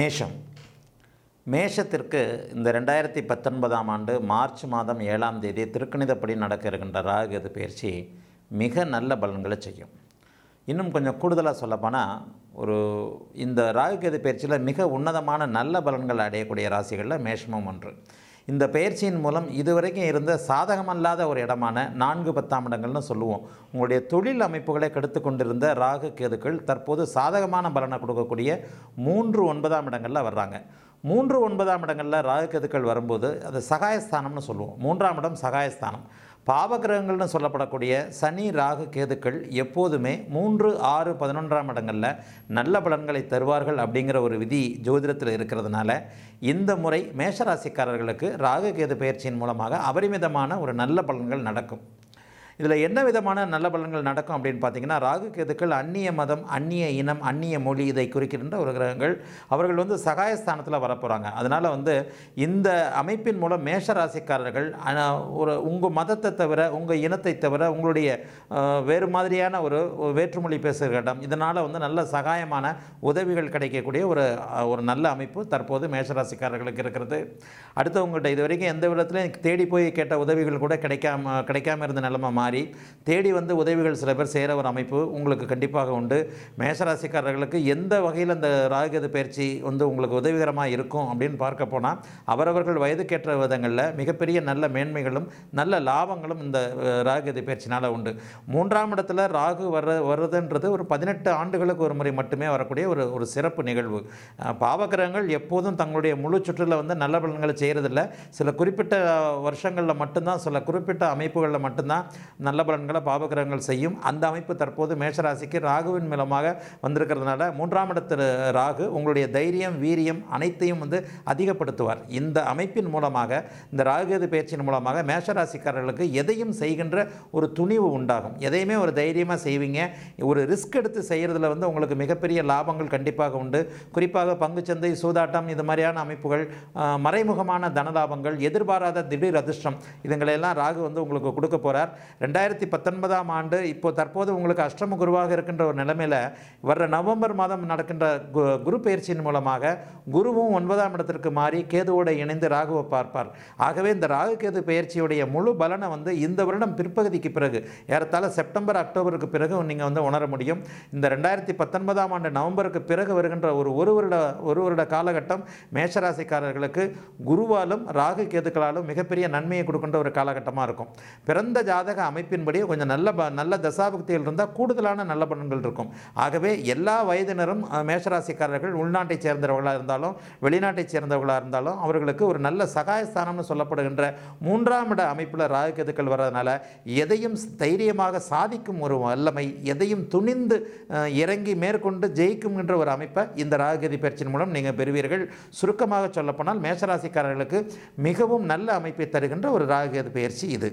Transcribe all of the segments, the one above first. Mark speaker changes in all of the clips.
Speaker 1: மேஷம் மேஷத்திற்கு இந்த ரெண்டாயிரத்தி பத்தொன்பதாம் ஆண்டு மார்ச் மாதம் ஏழாம் தேதி திருக்கணிதப்படி நடக்க இருக்கின்ற ராகுகது பயிற்சி மிக நல்ல பலன்களை செய்யும் இன்னும் கொஞ்சம் கூடுதலாக சொல்லப்போனால் ஒரு இந்த ராகுகேது பயிற்சியில் மிக உன்னதமான நல்ல பலன்கள் அடையக்கூடிய ராசிகளில் மேஷமும் ஒன்று இந்த பயிற்சியின் மூலம் இதுவரைக்கும் இருந்த சாதகமல்லாத ஒரு இடமான நான்கு பத்தாம் இடங்கள்னு சொல்லுவோம் உங்களுடைய தொழில் அமைப்புகளை கெடுத்து கொண்டிருந்த ராகு கேதுக்கள் தற்போது சாதகமான பலனை கொடுக்கக்கூடிய மூன்று ஒன்பதாம் இடங்களில் வர்றாங்க மூன்று ஒன்பதாம் இடங்களில் ராகு கேதுக்கள் வரும்போது அது சகாயஸ்தானம்னு சொல்லுவோம் மூன்றாம் இடம் சகாயஸ்தானம் பாவகிரகங்கள்னு சொல்லப்படக்கூடிய சனி ராகு கேதுக்கள் எப்போதுமே மூன்று ஆறு பதினொன்றாம் இடங்களில் நல்ல பலன்களை தருவார்கள் அப்படிங்கிற ஒரு விதி ஜோதிடத்தில் இருக்கிறதுனால இந்த முறை மேஷராசிக்காரர்களுக்கு ராகு கேது பயிற்சியின் மூலமாக அபரிமிதமான ஒரு நல்ல பலன்கள் நடக்கும் இதில் என்ன விதமான நல்ல பலன்கள் நடக்கும் அப்படின்னு பார்த்தீங்கன்னா ராகு கேதுக்கள் அந்நிய மதம் அந்நிய இனம் அந்நிய மொழி இதை குறிக்கின்ற ஒரு கிரகங்கள் அவர்கள் வந்து சகாயஸ்தானத்தில் வரப்போகிறாங்க அதனால் வந்து இந்த அமைப்பின் மூலம் மேஷ ராசிக்காரர்கள் ஆனா, ஒரு உங்கள் மதத்தை தவிர உங்கள் இனத்தை தவிர உங்களுடைய அஹ், வேறு மாதிரியான ஒரு ஒரு வேற்றுமொழி பேசுகிற இடம் இதனால் வந்து நல்ல சகாயமான உதவிகள் கிடைக்கக்கூடிய ஒரு அஹ், ஒரு நல்ல அமைப்பு தற்போது மேஷராசிக்காரர்களுக்கு இருக்கிறது அடுத்தவங்கள்ட்ட இது வரைக்கும் எந்த விதத்துலையும் தேடி போய் கேட்ட உதவிகள் கூட கிடைக்காம கிடைக்காம இருந்த நிலைமை மாறி தேடி வந்து உதவிகள் சில பேர் செய்கிற ஒரு அமைப்பு உங்களுக்கு கண்டிப்பாக உண்டு மேஷராசிக்காரர்களுக்கு எந்த வகையில் அந்த ராகுகேது பயிற்சி வந்து உங்களுக்கு உதவிகரமாக இருக்கும் அப்படின்னு பார்க்க போனால் அவரவர்கள் வயதுக்கேற்ற விதங்களில் மிகப்பெரிய நல்ல மேன்மைகளும் நல்ல லாபங்களும் இந்த அஹ், ராகுகேது பயிற்சினால் உண்டு மூன்றாம் இடத்துல ராகு வர்ற வர்றதுன்றது ஒரு பதினெட்டு ஆண்டுகளுக்கு ஒரு முறை மட்டுமே வரக்கூடிய ஒரு ஒரு சிறப்பு நிகழ்வு அஹ், பாவகிரகங்கள் எப்போதும் தங்களுடைய முழு சுற்றில் வந்து நல்ல பலன்களை செய்கிறதில்ல சில குறிப்பிட்ட வருஷங்களில் மட்டும்தான் சில குறிப்பிட்ட அமைப்புகளில் மட்டும்தான் நல்ல பலன்களை பாவகிரகங்கள் செய்யும் அந்த அமைப்பு தற்போது மேஷராசிக்கு ராகுவின் மூலமாக வந்திருக்கிறதுனால மூன்றாம் இடத்துல ராகு உங்களுடைய தைரியம் வீரியம் அனைத்தையும் வந்து அதிகப்படுத்துவார் இந்த அமைப்பின் மூலமாக இந்த ராகுகேது பயிற்சியின் மூலமாக மேஷராசிக்காரர்களுக்கு எதையும் செய்கின்ற ஒரு துணிவு உண்டாகும் எதையுமே ஒரு தைரியமாக செய்வீங்க ஒரு ரிஸ்க் எடுத்து செய்கிறதுல வந்து உங்களுக்கு மிகப்பெரிய லாபங்கள் கண்டிப்பாக உண்டு குறிப்பாக பங்குச்சந்தை சூதாட்டம் இது மாதிரியான அமைப்புகள் ஆஹ், மறைமுகமான தனலாபங்கள் எதிர்பாராத திடீர் அதிர்ஷ்டம் இதுங்களெல்லாம் ராகு வந்து உங்களுக்கு கொடுக்க போகிறார் ரெண்டாயிரத்தி பத்தொன்பதாம் ஆண்டு இப்போ தற்போது உங்களுக்கு அஷ்டம குருவாக இருக்கின்ற ஒரு நிலைமையில் வர்ற நவம்பர் மாதம் நடக்கின்ற கு- குரு பயிற்சியின் மூலமாக குருவும் ஒன்பதாம் இடத்திற்கு மாறி கேதுவோடு இணைந்து ராகுவை பார்ப்பார் ஆகவே இந்த ராகு கேது பயிற்சியுடைய முழு பலனை வந்து இந்த வருடம் பிற்பகுதிக்கு பிறகு ஏறத்தாழ செப்டம்பர் அக்டோபருக்கு பிறகு நீங்கள் வந்து உணர முடியும் இந்த ரெண்டாயிரத்தி பத்தொன்பதாம் ஆண்டு நவம்பருக்கு பிறகு வருகின்ற ஒரு ஒரு வருட ஒரு வருட காலகட்டம் மேஷராசிக்காரர்களுக்கு குருவாலும் ராகு கேதுக்களாலும் மிகப்பெரிய நன்மையை கொடுக்கின்ற ஒரு காலகட்டமாக இருக்கும் பிறந்த ஜாதக அமைப்பின்படி கொஞ்சம் நல்ல ப நல்ல தசாபக்திகள் இருந்தால் கூடுதலான நல்ல பலன்கள் இருக்கும் ஆகவே எல்லா வயதினரும் அஹ், மேஷராசிக்காரர்கள் உள்நாட்டைச் சேர்ந்தவர்களாக இருந்தாலும் வெளிநாட்டைச் சேர்ந்தவர்களாக இருந்தாலும் அவர்களுக்கு ஒரு நல்ல சகாயஸ்தானம்னு சொல்லப்படுகின்ற மூன்றாம் இட அமைப்பில் ராகு கேதுக்கள் வர்றதுனால எதையும் தைரியமாக சாதிக்கும் ஒரு வல்லமை எதையும் துணிந்து அஹ், இறங்கி மேற்கொண்டு ஜெயிக்கும்ன்ற ஒரு அமைப்பை இந்த ராகுகதி பயிற்சியின் மூலம் நீங்கள் பெறுவீர்கள் சுருக்கமாக சொல்லப்போனால் மேஷராசிக்காரர்களுக்கு மிகவும் நல்ல அமைப்பை தருகின்ற ஒரு ராகுகேது பயிற்சி இது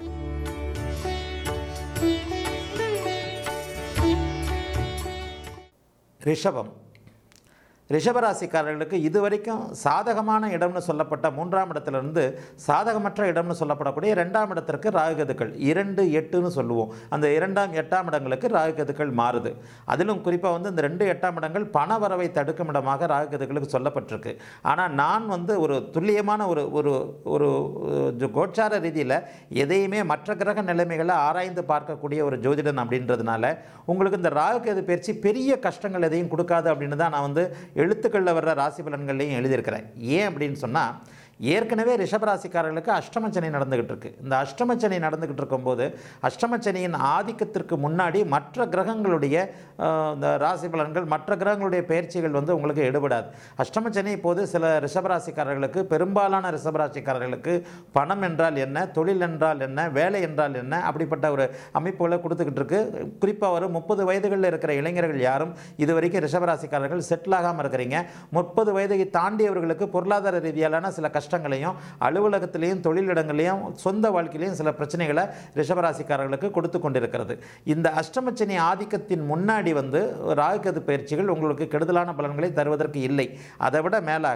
Speaker 1: ரிஷபம் ரிஷபராசிக்காரர்களுக்கு இதுவரைக்கும் சாதகமான இடம்னு சொல்லப்பட்ட மூன்றாம் இடத்திலிருந்து சாதகமற்ற இடம்னு சொல்லப்படக்கூடிய இரண்டாம் இடத்திற்கு ராகுகதுக்கள் இரண்டு எட்டுன்னு சொல்லுவோம் அந்த இரண்டாம் எட்டாம் இடங்களுக்கு ராகுகதுக்கள் மாறுது அதிலும் குறிப்பாக வந்து இந்த ரெண்டு எட்டாம் இடங்கள் பண வரவை தடுக்கும் இடமாக ராகுகதுக்களுக்கு சொல்லப்பட்டிருக்கு ஆனால் நான் வந்து ஒரு துல்லியமான ஒரு ஒரு ஒரு ஜோ- கோச்சார ரீதியில் எதையுமே மற்ற கிரக நிலைமைகளை ஆராய்ந்து பார்க்கக்கூடிய ஒரு ஜோதிடன் அப்படின்றதுனால உங்களுக்கு இந்த ராகுகேது பயிற்சி பெரிய கஷ்டங்கள் எதையும் கொடுக்காது அப்படின்னு தான் நான் வந்து எழுத்துக்களில் வர்ற ராசி பலன்கள்லையும் எழுதியிருக்கிறேன் ஏன் அப்படின்னு சொன்னால் ஏற்கனவே ரிஷபராசிக்காரர்களுக்கு அஷ்டமச்சனி நடந்துகிட்டு இருக்கு இந்த அஷ்டமச்சனி நடந்துகிட்டு இருக்கும்போது அஷ்டமச்சனியின் ஆதிக்கத்திற்கு முன்னாடி மற்ற கிரகங்களுடைய அஹ், இந்த ராசி பலன்கள் மற்ற கிரகங்களுடைய பயிற்சிகள் வந்து உங்களுக்கு எடுபடாது அஷ்டமச்சனி இப்போது சில ரிஷபராசிக்காரர்களுக்கு பெரும்பாலான ரிஷபராசிக்காரர்களுக்கு பணம் என்றால் என்ன தொழில் என்றால் என்ன வேலை என்றால் என்ன அப்படிப்பட்ட ஒரு அமைப்புகளை கொடுத்துக்கிட்டு இருக்கு குறிப்பாக ஒரு முப்பது வயதுகளில் இருக்கிற இளைஞர்கள் யாரும் இது வரைக்கும் ரிஷபராசிக்காரர்கள் செட்டில் ஆகாமல் இருக்கிறீங்க முப்பது வயதை தாண்டியவர்களுக்கு பொருளாதார ரீதியிலான சில கஷ்டங்களையும் அலுவலகத்திலையும் தொழிலிடங்களையும் சொந்த வாழ்க்கையிலையும் சில பிரச்சனைகளை ரிஷபராசிக்காரர்களுக்கு கொடுத்து கொண்டிருக்கிறது இந்த அஷ்டமச்சனி ஆதிக்கத்தின் முன்னாடி வந்து ராகுகது பயிற்சிகள் உங்களுக்கு கெடுதலான பலன்களை தருவதற்கு இல்லை அதை விட மேலாக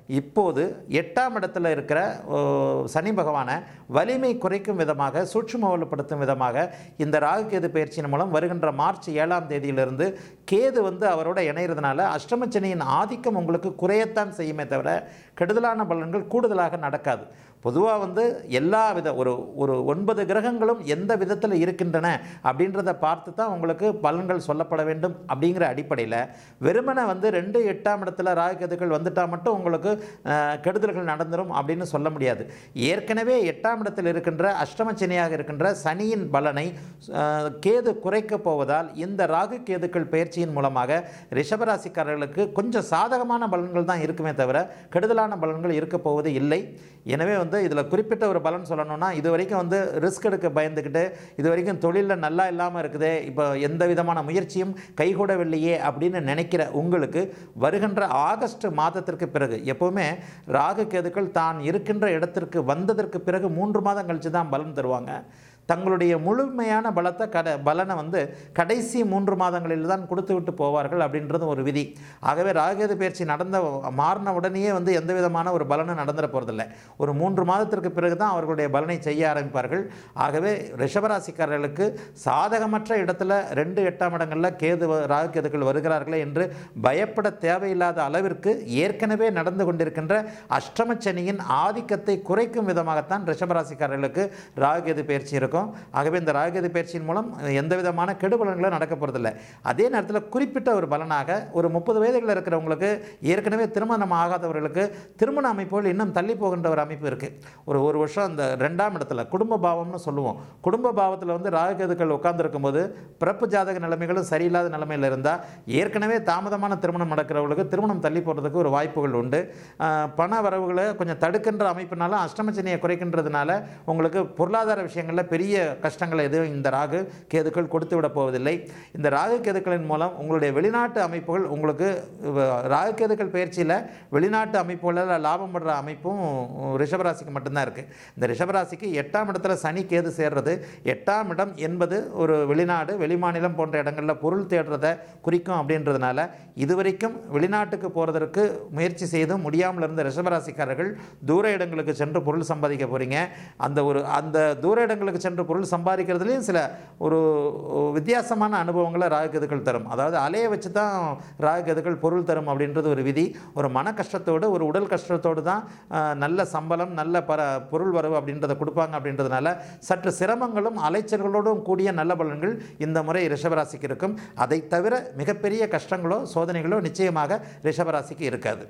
Speaker 1: இப்போது எட்டாம் இடத்துல இருக்கிற ஓ, சனி பகவானை வலிமை குறைக்கும் விதமாக சூட்சுமவலப்படுத்தும் விதமாக இந்த ராகு கேது பயிற்சியின் மூலம் வருகின்ற மார்ச் ஏழாம் தேதியிலிருந்து கேது வந்து அவரோட இணைகிறதுனால அஷ்டமச்சனியின் ஆதிக்கம் உங்களுக்கு குறையத்தான் செய்யுமே தவிர கெடுதலான பலன்கள் கூடுதலாக நடக்காது பொதுவாக வந்து எல்லா வித ஒரு ஒரு ஒன்பது கிரகங்களும் எந்த விதத்தில் இருக்கின்றன அப்படின்றத பார்த்து தான் உங்களுக்கு பலன்கள் சொல்லப்பட வேண்டும் அப்படிங்கிற அடிப்படையில் வெறுமனை வந்து ரெண்டு எட்டாம் இடத்துல ராகுகேதுக்கள் வந்துட்டால் மட்டும் உங்களுக்கு அஹ், கெடுதல்கள் நடந்துரும் அப்படின்னு சொல்ல முடியாது ஏற்கனவே எட்டாம் இடத்தில் இருக்கின்ற அஷ்டமச்சனியாக இருக்கின்ற சனியின் பலனை அஹ், கேது குறைக்கப் போவதால் இந்த ராகு கேதுக்கள் பயிற்சியின் மூலமாக ரிஷபராசிக்காரர்களுக்கு கொஞ்சம் சாதகமான பலன்கள் தான் இருக்குமே தவிர கெடுதலான பலன்கள் இருக்க போவது இல்லை எனவே வந்து இதில் குறிப்பிட்ட ஒரு பலன் சொல்லணும்னா இது வரைக்கும் வந்து ரிஸ்க் எடுக்க பயந்துக்கிட்டு இது வரைக்கும் தொழிலில் நல்லா இல்லாமல் இருக்குதே இப்போ எந்த விதமான முயற்சியும் கைகூடவில்லையே அப்படின்னு நினைக்கிற உங்களுக்கு வருகின்ற ஆகஸ்ட் மாதத்திற்கு பிறகு எப்போவுமே ராகு கேதுக்கள் தான் இருக்கின்ற இடத்திற்கு வந்ததற்கு பிறகு மூன்று மாதம் கழித்து தான் பலன் தருவாங்க தங்களுடைய முழுமையான பலத்தை கட பலனை வந்து கடைசி மூன்று மாதங்களில் தான் கொடுத்து விட்டு போவார்கள் அப்படின்றது ஒரு விதி ஆகவே ராகேது பயிற்சி நடந்த மாறின உடனேயே வந்து எந்த விதமான ஒரு பலனும் நடந்துட போகிறதில்ல ஒரு மூன்று மாதத்திற்கு பிறகு தான் அவர்களுடைய பலனை செய்ய ஆரம்பிப்பார்கள் ஆகவே ரிஷபராசிக்காரர்களுக்கு சாதகமற்ற இடத்துல ரெண்டு எட்டாம் இடங்களில் கேது வ- ராகு கேதுக்கள் வருகிறார்களே என்று பயப்பட தேவையில்லாத அளவிற்கு ஏற்கனவே நடந்து கொண்டிருக்கின்ற அஷ்டமச்சனியின் ஆதிக்கத்தை குறைக்கும் விதமாகத்தான் ரிஷபராசிக்காரர்களுக்கு ராகுகேது பயிற்சி இருக்கும் ஆகவே இந்த ராகுகேது பயிற்சியின் மூலம் எந்த விதமான கெடுபலன்களும் நடக்க போகிறதில்ல அதே நேரத்தில் குறிப்பிட்ட ஒரு பலனாக ஒரு முப்பது வயதுகளில் இருக்கிறவங்களுக்கு ஏற்கனவே திருமணம் ஆகாதவர்களுக்கு திருமண அமைப்புகள் இன்னும் தள்ளி போகின்ற ஒரு அமைப்பு இருக்குது ஒரு ஒரு வருஷம் அந்த ரெண்டாம் இடத்துல குடும்ப பாவம்னு சொல்லுவோம் குடும்ப பாவத்தில் வந்து ராகுகேதுக்கள் உட்கார்ந்திருக்கும் போது பிறப்பு ஜாதக நிலைமைகளும் சரியில்லாத நிலைமையில் இருந்தால் ஏற்கனவே தாமதமான திருமணம் நடக்கிறவங்களுக்கு திருமணம் தள்ளி போகிறதுக்கு ஒரு வாய்ப்புகள் உண்டு ஆஹ் பண வரவுகளை கொஞ்சம் தடுக்கின்ற அமைப்பினால அஷ்டமச்சனியை குறைக்கின்றதுனால உங்களுக்கு பொருளாதார விஷயங்களில் பெரிய கஷ்டங்களை எதுவும் இந்த ராகு கேதுக்கள் கொடுத்து விட போவதில்லை இந்த ராகு கேதுக்களின் மூலம் உங்களுடைய வெளிநாட்டு அமைப்புகள் உங்களுக்கு வ- ராகு கேதுக்கள் பயிற்சியில் வெளிநாட்டு அமைப்புகளில் லாபம் படுற அமைப்பும் ரிஷபராசிக்கு மட்டும்தான் இருக்குது இந்த ரிஷபராசிக்கு எட்டாம் இடத்துல சனி கேது சேர்றது எட்டாம் இடம் என்பது ஒரு வெளிநாடு வெளிமாநிலம் போன்ற இடங்களில் பொருள் தேடுறதை குறிக்கும் அப்படின்றதுனால இதுவரைக்கும் வெளிநாட்டுக்கு போகிறதற்கு முயற்சி செய்தும் முடியாமல் இருந்த ரிஷபராசிக்காரர்கள் தூர இடங்களுக்கு சென்று பொருள் சம்பாதிக்க போகிறீங்க அந்த ஒரு அந்த தூர இடங்களுக்கு சென்று பொருள் சம்பாதிக்கிறதுலையும் சில ஒரு வித்தியாசமான அனுபவங்களை ராகுகதுக்கள் தரும் அதாவது அலையை வச்சு தான் ராகுகதுக்கள் பொருள் தரும் அப்படின்றது ஒரு விதி ஒரு மன கஷ்டத்தோடு ஒரு உடல் கஷ்டத்தோடு தான் ஆஹ், நல்ல சம்பளம் நல்ல பர பொருள் வரவு அப்படின்றத கொடுப்பாங்க அப்படின்றதுனால சற்று சிரமங்களும் அலைச்சல்களோடும் கூடிய நல்ல பலன்கள் இந்த முறை ரிஷபராசிக்கு இருக்கும் அதை தவிர மிகப்பெரிய கஷ்டங்களோ சோதனைகளோ நிச்சயமாக ரிஷபராசிக்கு இருக்காது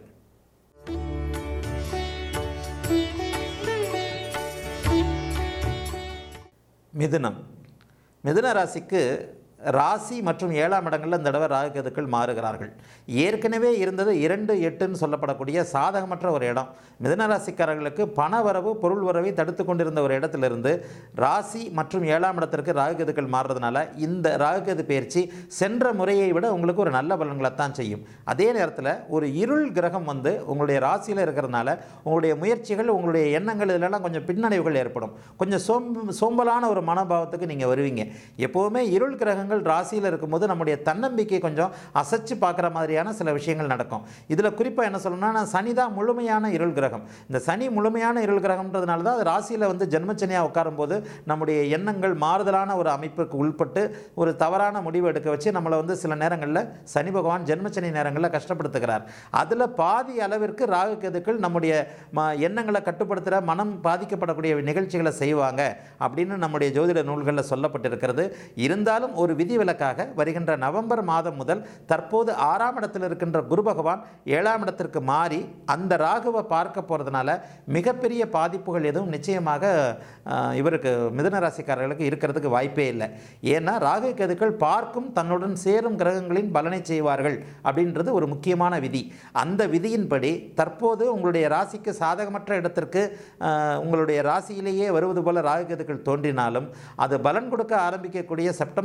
Speaker 1: மிதுனம் மிதுன ராசிக்கு ராசி மற்றும் ஏழாம் இடங்களில் இந்த தடவை ராகுகேதுக்கள் மாறுகிறார்கள் ஏற்கனவே இருந்தது இரண்டு எட்டுன்னு சொல்லப்படக்கூடிய சாதகமற்ற ஒரு இடம் மிதுன ராசிக்காரர்களுக்கு பண வரவு பொருள் வரவை தடுத்து கொண்டிருந்த ஒரு இடத்திலிருந்து ராசி மற்றும் ஏழாம் இடத்திற்கு ராகுகேதுக்கள் மாறுறதுனால இந்த ராகுகேது பயிற்சி சென்ற முறையை விட உங்களுக்கு ஒரு நல்ல பலன்களை தான் செய்யும் அதே நேரத்தில் ஒரு இருள் கிரகம் வந்து உங்களுடைய ராசியில் இருக்கிறதுனால உங்களுடைய முயற்சிகள் உங்களுடைய எண்ணங்கள் இதெல்லாம் கொஞ்சம் பின்னடைவுகள் ஏற்படும் கொஞ்சம் சோம் சோம்பலான ஒரு மனோபாவத்துக்கு நீங்கள் வருவீங்க எப்போவுமே இருள் கிரகங்கள் ராசியில் இருக்கும்போது நம்முடைய தன்னம்பிக்கை கொஞ்சம் அசைச்சு பார்க்குற மாதிரியான சில விஷயங்கள் நடக்கும் இதில் குறிப்பாக என்ன சொல்லணும்னா சனி தான் முழுமையான இருள் கிரகம் இந்த சனி முழுமையான இருள் கிரகம்ன்றதுனால தான் அது ராசியில் வந்து ஜென்மச்சனியாக உட்காரும்போது நம்முடைய எண்ணங்கள் மாறுதலான ஒரு அமைப்புக்கு உள்பட்டு ஒரு தவறான முடிவு எடுக்க வச்சு நம்மளை வந்து சில நேரங்களில் சனி பகவான் ஜென்மச்சனி நேரங்களில் கஷ்டப்படுத்துகிறார் அதில் பாதி அளவிற்கு ராகு கேதுக்கள் நம்முடைய ம எண்ணங்களை கட்டுப்படுத்துகிற மனம் பாதிக்கப்படக்கூடிய நிகழ்ச்சிகளை செய்வாங்க அப்படின்னு நம்முடைய ஜோதிட நூல்களில் சொல்லப்பட்டிருக்கிறது இருந்தாலும் ஒரு விதிவிலக்காக வருகின்ற நவம்பர் மாதம் முதல் தற்போது ஆறாம் இடத்தில் இருக்கின்ற குரு பகவான் ஏழாம் இடத்திற்கு மாறி அந்த ராகுவை பார்க்க போகிறதுனால மிகப்பெரிய பாதிப்புகள் எதுவும் நிச்சயமாக ஆஹ், இவருக்கு மிதுன ராசிக்காரர்களுக்கு இருக்கிறதுக்கு வாய்ப்பே இல்லை ஏன்னா ராகு கேதுக்கள் பார்க்கும் தன்னுடன் சேரும் கிரகங்களின் பலனை செய்வார்கள் அப்படின்றது ஒரு முக்கியமான விதி அந்த விதியின்படி தற்போது உங்களுடைய ராசிக்கு சாதகமற்ற இடத்திற்கு ஆஹ், உங்களுடைய ராசியிலேயே வருவது போல ராகு கேதுக்கள் தோன்றினாலும் அது பலன் கொடுக்க ஆரம்பிக்கக்கூடிய செப்டம்பர் மாதத்தில்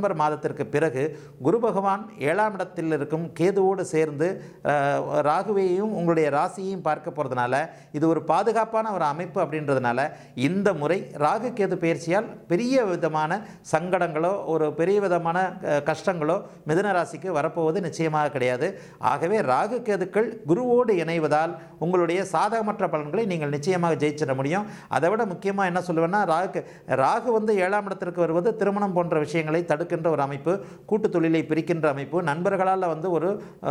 Speaker 1: மாதத்திற்கு பிறகு குரு பகவான் ஏழாம் இடத்தில் இருக்கும் கேதுவோடு சேர்ந்து அஹ், ராகுவையும் உங்களுடைய ராசியையும் பார்க்க போகிறதுனால இது ஒரு பாதுகாப்பான ஒரு அமைப்பு அப்படின்றதுனால இந்த முறை ராகு கேது பயிற்சியால் பெரிய விதமான சங்கடங்களோ ஒரு பெரிய விதமான அஹ், கஷ்டங்களோ மிதுன ராசிக்கு வரப்போவது நிச்சயமாக கிடையாது ஆகவே ராகு கேதுக்கள் குருவோடு இணைவதால் உங்களுடைய சாதகமற்ற பலன்களை நீங்கள் நிச்சயமாக ஜெயிச்சிட முடியும் அதை விட முக்கியமாக என்ன சொல்லுவேன்னா ராகு ராகு வந்து ஏழாம் இடத்திற்கு வருவது திருமணம் போன்ற விஷயங்களை தடுக்கின்ற ஒரு அமைப்பு கூட்டு தொழிலை பிரிக்கின்ற அமைப்பு நண்பர்களால் வந்து ஒரு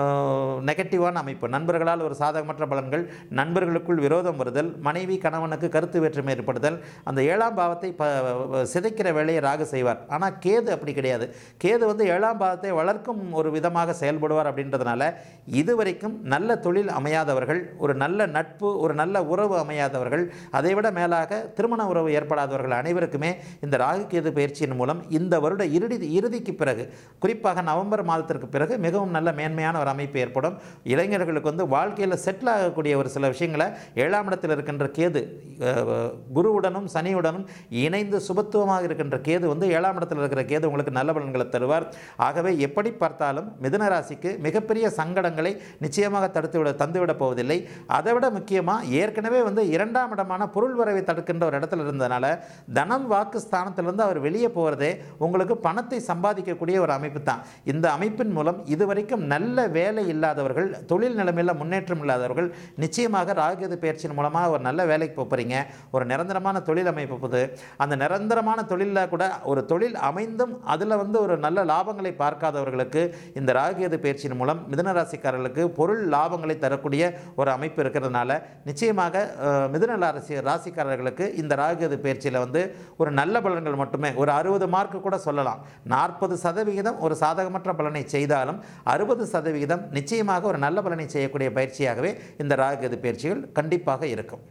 Speaker 1: நெகட்டிவான அமைப்பு நண்பர்களால் ஒரு சாதகமற்ற பலன்கள் நண்பர்களுக்குள் விரோதம் வருதல் மனைவி கணவனுக்கு கருத்து வேற்றுமை ஏற்படுதல் அந்த ஏழாம் பாவத்தை ப சிதைக்கிற வேலையை ராகு செய்வார் ஆனால் கேது அப்படி கிடையாது கேது வந்து ஏழாம் பாவத்தை வளர்க்கும் ஒரு விதமாக செயல்படுவார் அப்படின்றதுனால இதுவரைக்கும் நல்ல தொழில் அமையாதவர்கள் ஒரு நல்ல நட்பு ஒரு நல்ல உறவு அமையாதவர்கள் அதைவிட மேலாக திருமண உறவு ஏற்படாதவர்கள் அனைவருக்குமே இந்த ராகு கேது பயிற்சியின் மூலம் இந்த வருட இறுதி இறுதிக்கு பிறகு குறிப்பாக நவம்பர் மாதத்திற்கு பிறகு மிகவும் நல்ல மேன்மையான ஒரு அமைப்பு ஏற்படும் இளைஞர்களுக்கு வந்து வாழ்க்கையில் செட்டில் ஆகக்கூடிய ஒரு சில விஷயங்களை ஏழாம் இடத்தில் இருக்கின்ற கேது அஹ், குருவுடனும் சனியுடனும் இணைந்து சுபத்துவமாக இருக்கின்ற கேது வந்து ஏழாம் இடத்தில் இருக்கிற கேது உங்களுக்கு நல்ல பலன்களை தருவார் ஆகவே எப்படி பார்த்தாலும் மிதுன ராசிக்கு மிகப்பெரிய சங்கடங்களை நிச்சயமாக தடுத்து விட தந்துவிட போவதில்லை அதை விட முக்கியமாக ஏற்கனவே வந்து இரண்டாம் இடமான பொருள் வரவை தடுக்கின்ற ஒரு இடத்துல இருந்ததுனால தனம் வாக்கு ஸ்தானத்திலிருந்து அவர் வெளியே போகிறதே உங்களுக்கு பணத்தை சம்பாதிக்கக்கூடிய ஒரு அமைப்பு தான் இந்த அமைப்பின் மூலம் இதுவரைக்கும் நல்ல வேலை இல்லாதவர்கள் தொழில் நிலைமையில் முன்னேற்றம் இல்லாதவர்கள் நிச்சயமாக ராகுகேது பயிற்சியின் மூலமாக ஒரு நல்ல வேலைக்கு போகிறீங்க ஒரு நிரந்தரமான தொழில் அமைப்பு போகுது அந்த நிரந்தரமான தொழிலில் கூட ஒரு தொழில் அமைந்தும் அதில் வந்து ஒரு நல்ல லாபங்களை பார்க்காதவர்களுக்கு இந்த ராகுகேது பயிற்சியின் மூலம் மிதுன ராசிக்காரர்களுக்கு பொருள் லாபங்களை தரக்கூடிய ஒரு அமைப்பு இருக்கிறதுனால நிச்சயமாக அஹ், மிதுன ராசி ராசிக்காரர்களுக்கு இந்த ராகுகேது பயிற்சியில் வந்து ஒரு நல்ல பலன்கள் மட்டுமே ஒரு அறுபது மார்க்கு கூட சொல்லலாம் நாற்பது சதவிகிதம் ஒரு சாதகமற்ற பலனை செய்தாலும் அறுபது சதவிகிதம் நிச்சயமாக ஒரு நல்ல பலனை செய்யக்கூடிய பயிற்சியாகவே இந்த ராகுகேது பயிற்சிகள் கண்டிப்பாக இருக்கும்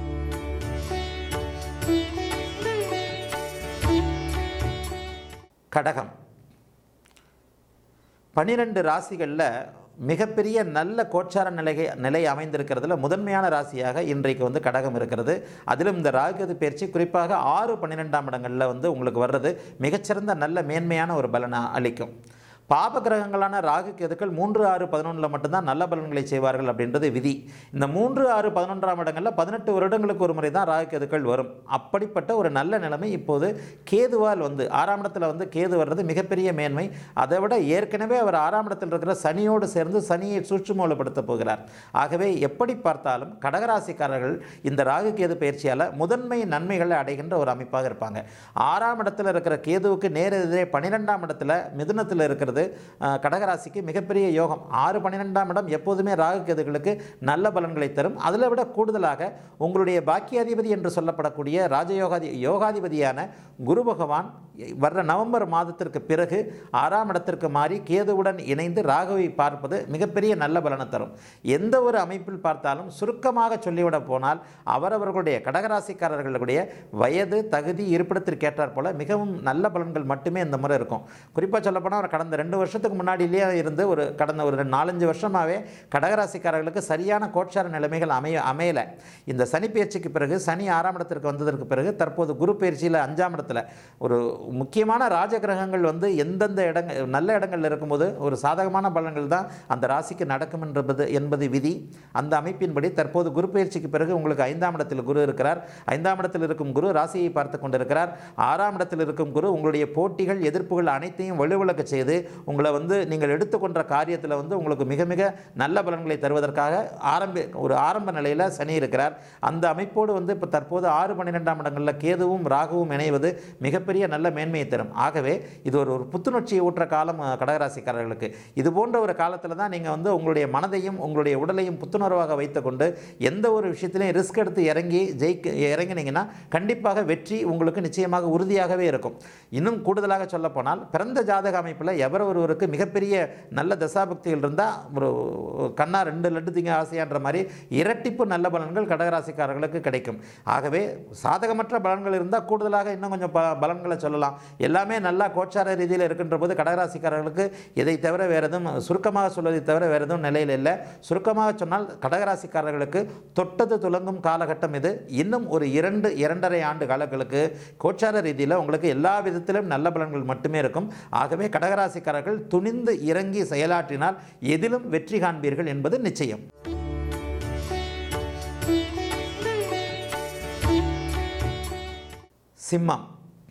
Speaker 1: கடகம் பனிரெண்டு ராசிகளில் மிகப்பெரிய நல்ல கோச்சார நிலை நிலை அமைந்திருக்கிறதுல முதன்மையான ராசியாக இன்றைக்கு வந்து கடகம் இருக்கிறது அதிலும் இந்த ராகுகது பயிற்சி குறிப்பாக ஆறு பன்னிரெண்டாம் இடங்களில் வந்து உங்களுக்கு வர்றது மிகச்சிறந்த நல்ல மேன்மையான ஒரு பலனை அளிக்கும் பாப கிரகங்களான ராகு கேதுக்கள் மூன்று ஆறு பதினொன்றில் மட்டும்தான் நல்ல பலன்களை செய்வார்கள் அப்படின்றது விதி இந்த மூன்று ஆறு பதினொன்றாம் இடங்களில் பதினெட்டு வருடங்களுக்கு ஒரு முறை தான் ராகு கேதுக்கள் வரும் அப்படிப்பட்ட ஒரு நல்ல நிலைமை இப்போது கேதுவால் வந்து ஆறாம் இடத்துல வந்து கேது வர்றது மிகப்பெரிய மேன்மை அதை விட ஏற்கனவே அவர் ஆறாம் இடத்தில் இருக்கிற சனியோடு சேர்ந்து சனியை சூட்சுமூலப்படுத்த போகிறார் ஆகவே எப்படி பார்த்தாலும் கடகராசிக்காரர்கள் இந்த ராகு கேது பயிற்சியால் முதன்மை நன்மைகளை அடைகின்ற ஒரு அமைப்பாக இருப்பாங்க ஆறாம் இடத்துல இருக்கிற கேதுவுக்கு நேரெதிரே பன்னிரெண்டாம் இடத்துல மிதுனத்தில் இருக்கிறது அஹ், கடகராசிக்கு மிகப்பெரிய யோகம் ஆறு பன்னிரெண்டாம் இடம் எப்போதுமே ராகு கேதுகளுக்கு நல்ல பலன்களை தரும் அதில் விட கூடுதலாக உங்களுடைய பாக்கியாதிபதி என்று சொல்லப்படக்கூடிய ராஜயோகாதி யோகாதிபதியான குரு பகவான் வர்ற நவம்பர் மாதத்திற்கு பிறகு ஆறாம் இடத்திற்கு மாறி கேதுவுடன் இணைந்து ராகுவை பார்ப்பது மிகப்பெரிய நல்ல பலனை தரும் எந்த ஒரு அமைப்பில் பார்த்தாலும் சுருக்கமாக சொல்லிவிட போனால் அவரவர்களுடைய கடகராசிக்காரர்களுடைய வயது தகுதி இருப்பிடத்திற்கேற்றாற் போல மிகவும் நல்ல பலன்கள் மட்டுமே இந்த முறை இருக்கும் குறிப்பாக சொல்லப்போனால் ஒரு கடந்த ரெண்டு வருஷத்துக்கு முன்னாடியிலேயே இருந்து ஒரு கடந்த ஒரு ரெண்டு நாலஞ்சு வருஷமாகவே கடகராசிக்காரர்களுக்கு சரியான கோட்சார நிலைமைகள் அமைய அமையலை இந்த சனி பயிற்சிக்கு பிறகு சனி ஆறாம் இடத்திற்கு வந்ததற்கு பிறகு தற்போது குரு பயிற்சியில் அஞ்சாம் இடத்துல ஒரு முக்கியமான ராஜ கிரகங்கள் வந்து எந்தெந்த இடங்கள் நல்ல இடங்கள்ல இருக்கும்போது ஒரு சாதகமான பலன்கள் தான் அந்த ராசிக்கு நடக்கும் என்பது என்பது விதி அந்த அமைப்பின்படி தற்போது குரு பயிற்சிக்கு பிறகு உங்களுக்கு ஐந்தாம் இடத்தில் குரு இருக்கிறார் ஐந்தாம் இடத்தில் இருக்கும் குரு ராசியை பார்த்து கொண்டிருக்கிறார் ஆறாம் இடத்தில் இருக்கும் குரு உங்களுடைய போட்டிகள் எதிர்ப்புகள் அனைத்தையும் வலுவிளக்க செய்து உங்களை வந்து நீங்கள் எடுத்துக்கொண்ட காரியத்தில் வந்து உங்களுக்கு மிக மிக நல்ல பலன்களை தருவதற்காக ஆரம்பி ஒரு ஆரம்ப நிலையில் சனி இருக்கிறார் அந்த அமைப்போடு வந்து இப்போ தற்போது ஆறு பன்னிரெண்டாம் இடங்களில் கேதுவும் ராகுவும் இணைவது மிகப்பெரிய நல்ல மேன்மையை தரும் ஆகவே இது ஒரு ஒரு புத்துணர்ச்சியை ஊற்ற காலம் அஹ், கடகராசிக்காரர்களுக்கு இது போன்ற ஒரு காலத்தில் தான் நீங்கள் வந்து உங்களுடைய மனதையும் உங்களுடைய உடலையும் புத்துணர்வாக வைத்துக்கொண்டு எந்த ஒரு விஷயத்திலையும் ரிஸ்க் எடுத்து இறங்கி ஜெயிக்க இறங்கினீங்கன்னா கண்டிப்பாக வெற்றி உங்களுக்கு நிச்சயமாக உறுதியாகவே இருக்கும் இன்னும் கூடுதலாக சொல்லப்போனால் பிறந்த ஜாதக அமைப்பில் எவர் ஒருவருக்கு மிகப்பெரிய நல்ல தசாபக்திகள் இருந்தால் ஒரு கண்ணா ரெண்டு லட்டு திங்க ஆசையான்ற மாதிரி இரட்டிப்பு நல்ல பலன்கள் கடகராசிக்காரர்களுக்கு கிடைக்கும் ஆகவே சாதகமற்ற பலன்கள் இருந்தால் கூடுதலாக இன்னும் கொஞ்சம் ப பலன்களை சொல்லலாம் எல்லாமே நல்லா கோச்சார ரீதியில் இருக்கின்ற போது கடகராசிக்காரர்களுக்கு இதை தவிர வேறு எதுவும் சுருக்கமாக சொல்வதை தவிர வேறு எதுவும் நிலையில் இல்லை சுருக்கமாக சொன்னால் கடகராசிக்காரர்களுக்கு தொட்டது துலங்கும் காலகட்டம் இது இன்னும் ஒரு இரண்டு இரண்டரை ஆண்டு காலங்களுக்கு கோச்சார ரீதியில் உங்களுக்கு எல்லா விதத்திலும் நல்ல பலன்கள் மட்டுமே இருக்கும் ஆகவே கடகராசிக்காரர்கள் துணிந்து இறங்கி செயலாற்றினால் எதிலும் வெற்றி காண்பீர்கள் என்பது நிச்சயம் சிம்மம்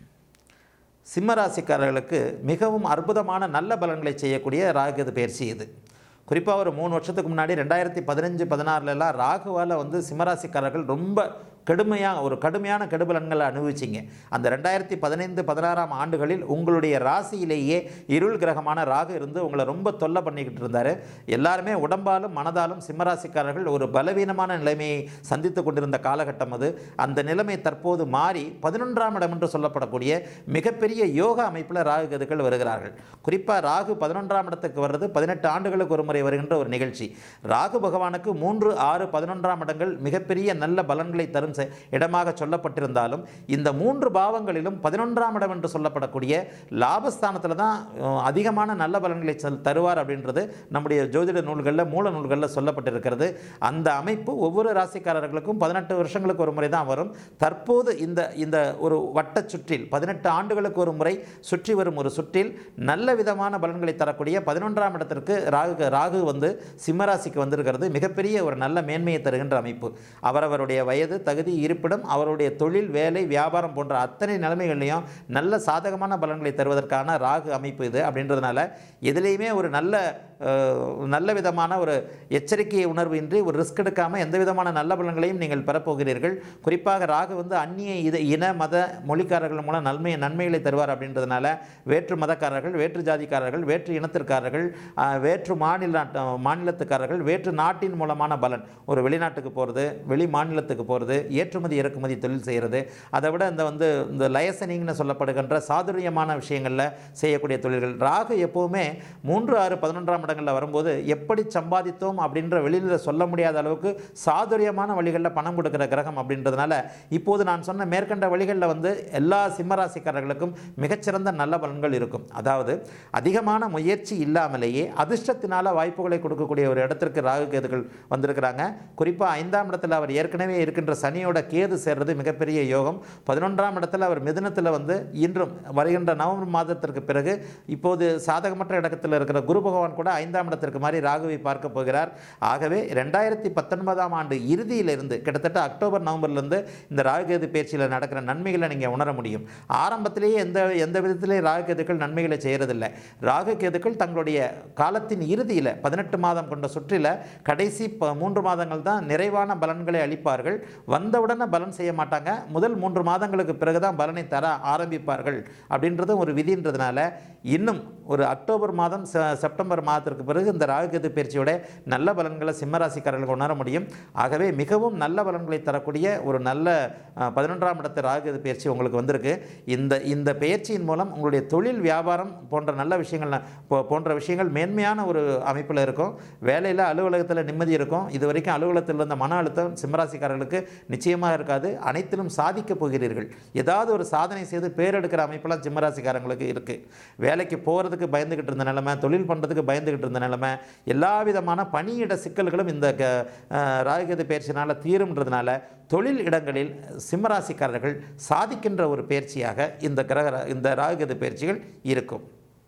Speaker 1: சிம்ம ராசிக்காரர்களுக்கு மிகவும் அற்புதமான நல்ல பலன்களை செய்யக்கூடிய ராகுது பயிற்சி இது குறிப்பாக ஒரு மூணு வருஷத்துக்கு முன்னாடி ரெண்டாயிரத்தி பதினஞ்சு பதினாறுலலாம் ராகுவால் வந்து சிம்மராசிக்காரர்கள் ரொம்ப கடுமையாக ஒரு கடுமையான கெடுபலன்களை அனுபவிச்சிங்க அந்த ரெண்டாயிரத்தி பதினைந்து பதினாறாம் ஆண்டுகளில் உங்களுடைய ராசியிலேயே இருள் கிரகமான ராகு இருந்து உங்களை ரொம்ப தொல்லை பண்ணிக்கிட்டு இருந்தார் எல்லாருமே உடம்பாலும் மனதாலும் சிம்மராசிக்காரர்கள் ஒரு பலவீனமான நிலைமையை சந்தித்து கொண்டிருந்த காலகட்டம் அது அந்த நிலைமை தற்போது மாறி பதினொன்றாம் இடம் என்று சொல்லப்படக்கூடிய மிகப்பெரிய யோகா அமைப்பில் ராகு கதுக்கள் வருகிறார்கள் குறிப்பாக ராகு பதினொன்றாம் இடத்துக்கு வர்றது பதினெட்டு ஆண்டுகளுக்கு ஒரு முறை வருகின்ற ஒரு நிகழ்ச்சி ராகு பகவானுக்கு மூன்று ஆறு பதினொன்றாம் இடங்கள் மிகப்பெரிய நல்ல பலன்களை தரும் செ- இடமாக சொல்லப்பட்டிருந்தாலும் இந்த மூன்று பாவங்களிலும் பதினொன்றாம் இடம் என்று சொல்லப்படக்கூடிய லாபஸ்தானத்தில் தான் அஹ், அதிகமான நல்ல பலன்களை சொல் தருவார் அப்படின்றது நம்முடைய ஜோதிட நூல்களில் மூல நூல்களில் சொல்லப்பட்டிருக்கிறது அந்த அமைப்பு ஒவ்வொரு ராசிக்காரர்களுக்கும் பதினெட்டு வருஷங்களுக்கு ஒரு முறை தான் வரும் தற்போது இந்த இந்த ஒரு வட்ட சுற்றில் பதினெட்டு ஆண்டுகளுக்கு ஒரு முறை சுற்றி வரும் ஒரு சுற்றில் நல்ல விதமான பலன்களை தரக்கூடிய பதினொன்றாம் இடத்திற்கு ராகு ராகு வந்து சிம்மராசிக்கு வந்திருக்கிறது மிகப்பெரிய ஒரு நல்ல மேன்மையை தருகின்ற அமைப்பு அவரவருடைய வயது தகுதி இருப்பிடம் அவருடைய தொழில் வேலை வியாபாரம் போன்ற அத்தனை நிலைமைகள்லையும் நல்ல சாதகமான பலன்களை தருவதற்கான ராகு அமைப்பு இது அப்படின்றதுனால எதுலேயுமே ஒரு நல்ல அஹ், நல்ல விதமான ஒரு எச்சரிக்கை உணர்வு இன்றி ஒரு ரிஸ்க் எடுக்காமல் எந்த விதமான நல்ல பலன்களையும் நீங்கள் பெறப்போகிறீர்கள் குறிப்பாக ராகு வந்து அந்நிய இது இன மத மொழிக்காரர்கள் மூலம் நன்மை நன்மைகளை தருவார் அப்படின்றதுனால வேற்று மதக்காரர்கள் வேற்று ஜாதிக்காரர்கள் வேற்று இனத்திற்காரர்கள் அஹ், வேற்று மாநில நாட்டு- மாநிலத்துக்காரர்கள் வேற்று நாட்டின் மூலமான பலன் ஒரு வெளிநாட்டுக்கு போகிறது வெளி மாநிலத்துக்கு போகிறது ஏற்றுமதி இறக்குமதி தொழில் செய்கிறது அதை விட இந்த வந்து இந்த லயசனிங்னு சொல்லப்படுகின்ற சாதுரியமான விஷயங்களில் செய்யக்கூடிய தொழில்கள் ராகு எப்போவுமே மூன்று ஆறு பதினொன்றாம் இடங்களில் வரும்போது எப்படி சம்பாதித்தோம் அப்படின்ற வெளியில் சொல்ல முடியாத அளவுக்கு சாதுரியமான வழிகளில் பணம் கொடுக்குற கிரகம் அப்படின்றதுனால இப்போது நான் சொன்ன மேற்கண்ட வழிகளில் வந்து எல்லா சிம்மராசிக்காரர்களுக்கும் மிகச்சிறந்த நல்ல பலன்கள் இருக்கும் அதாவது அதிகமான முயற்சி இல்லாமலேயே அதிர்ஷ்டத்தினால வாய்ப்புகளை கொடுக்கக்கூடிய ஒரு இடத்திற்கு ராகு கேதுகள் வந்திருக்கிறாங்க குறிப்பாக ஐந்தாம் இடத்துல அவர் ஏற்கனவே இருக்கின்ற சனியோட கேது சேர்றது மிகப்பெரிய யோகம் பதினொன்றாம் இடத்துல அவர் மிதுனத்தில் வந்து இன்றும் வருகின்ற நவம்பர் மாதத்திற்கு பிறகு இப்போது சாதகமற்ற இடத்துல இருக்கிற குரு பகவான் கூட ஐந்தாம் இடத்திற்கு மாதிரி ராகுவை பார்க்க போகிறார் ஆகவே ரெண்டாயிரத்தி பத்தொன்பதாம் ஆண்டு இறுதியிலிருந்து கிட்டத்தட்ட அக்டோபர் நவம்பர்லேருந்து இந்த ராகுகேது பயிற்சியில் நடக்கிற நன்மைகளை நீங்கள் உணர முடியும் ஆரம்பத்திலேயே எந்த எந்த விதத்திலே ராகுகேதுக்கள் நன்மைகளை செய்கிறதில்லை ராகுகேதுக்கள் தங்களுடைய காலத்தின் இறுதியில் பதினெட்டு மாதம் கொண்ட சுற்றில கடைசி ப- மூன்று மாதங்கள் தான் நிறைவான பலன்களை அளிப்பார்கள் வந்தவுடனே பலன் செய்ய மாட்டாங்க முதல் மூன்று மாதங்களுக்கு பிறகு தான் பலனை தர ஆரம்பிப்பார்கள் அப்படின்றது ஒரு விதின்றதுனால இன்னும் ஒரு அக்டோபர் மாதம் செ- செப்டம்பர் மாதத்திற்கு பிறகு இந்த ராகுகேது பயிற்சியோட நல்ல பலன்களை சிம்மராசிக்காரர்களுக்கு உணர முடியும் ஆகவே மிகவும் நல்ல பலன்களை தரக்கூடிய ஒரு நல்ல அஹ், பதினொன்றாம் இடத்து ராகுகேது பயிற்சி உங்களுக்கு வந்திருக்கு இந்த இந்த பயிற்சியின் மூலம் உங்களுடைய தொழில் வியாபாரம் போன்ற நல்ல விஷயங்கள் போ- போன்ற விஷயங்கள் மேன்மையான ஒரு அமைப்பில் இருக்கும் வேலையில் அலுவலகத்தில் நிம்மதி இருக்கும் இது வரைக்கும் அலுவலகத்தில் இருந்த மன அழுத்தம் சிம்மராசிக்காரர்களுக்கு நிச்சயமாக இருக்காது அனைத்திலும் சாதிக்கப் போகிறீர்கள் ஏதாவது ஒரு சாதனை செய்து பேரெடுக்கிற அமைப்பெல்லாம் சிம்மராசிக்காரங்களுக்கு இருக்குது வேலைக்கு போகிறதுக்கு பயந்துக்கிட்டு இருந்த நிலைமை தொழில் பண்ணுறதுக்கு பயந்துக்கிட்டு இருந்த நிலைமை எல்லா விதமான பணியிட சிக்கல்களும் இந்த க அஹ், ராகுகேது பயிற்சினால் தீரும்ன்றதுனால தொழில் இடங்களில் சிம்மராசிக்காரர்கள் சாதிக்கின்ற ஒரு பயிற்சியாக இந்த கிரக இந்த ராகுகேது பயிற்சிகள் இருக்கும்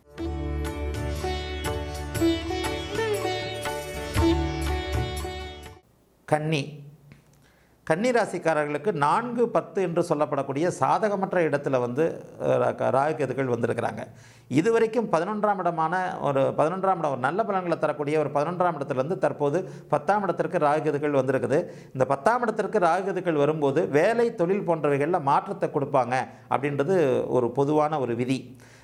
Speaker 1: கன்னி கன்னி ராசிக்காரர்களுக்கு நான்கு பத்து என்று சொல்லப்படக்கூடிய சாதகமற்ற இடத்துல வந்து அஹ், ரா- ராகுகேதுக்கள் வந்திருக்கிறாங்க இதுவரைக்கும் பதினொன்றாம் இடமான ஒரு பதினொன்றாம் இடம் ஒரு நல்ல பலன்களை தரக்கூடிய ஒரு பதினொன்றாம் இடத்துலேருந்து தற்போது பத்தாம் இடத்திற்கு ராகுகேதுக்கள் வந்திருக்குது இந்த பத்தாம் இடத்திற்கு ராகுகேதுக்கள் வரும்போது வேலை தொழில் போன்றவைகளில் மாற்றத்தை கொடுப்பாங்க அப்படின்றது ஒரு பொதுவான ஒரு விதி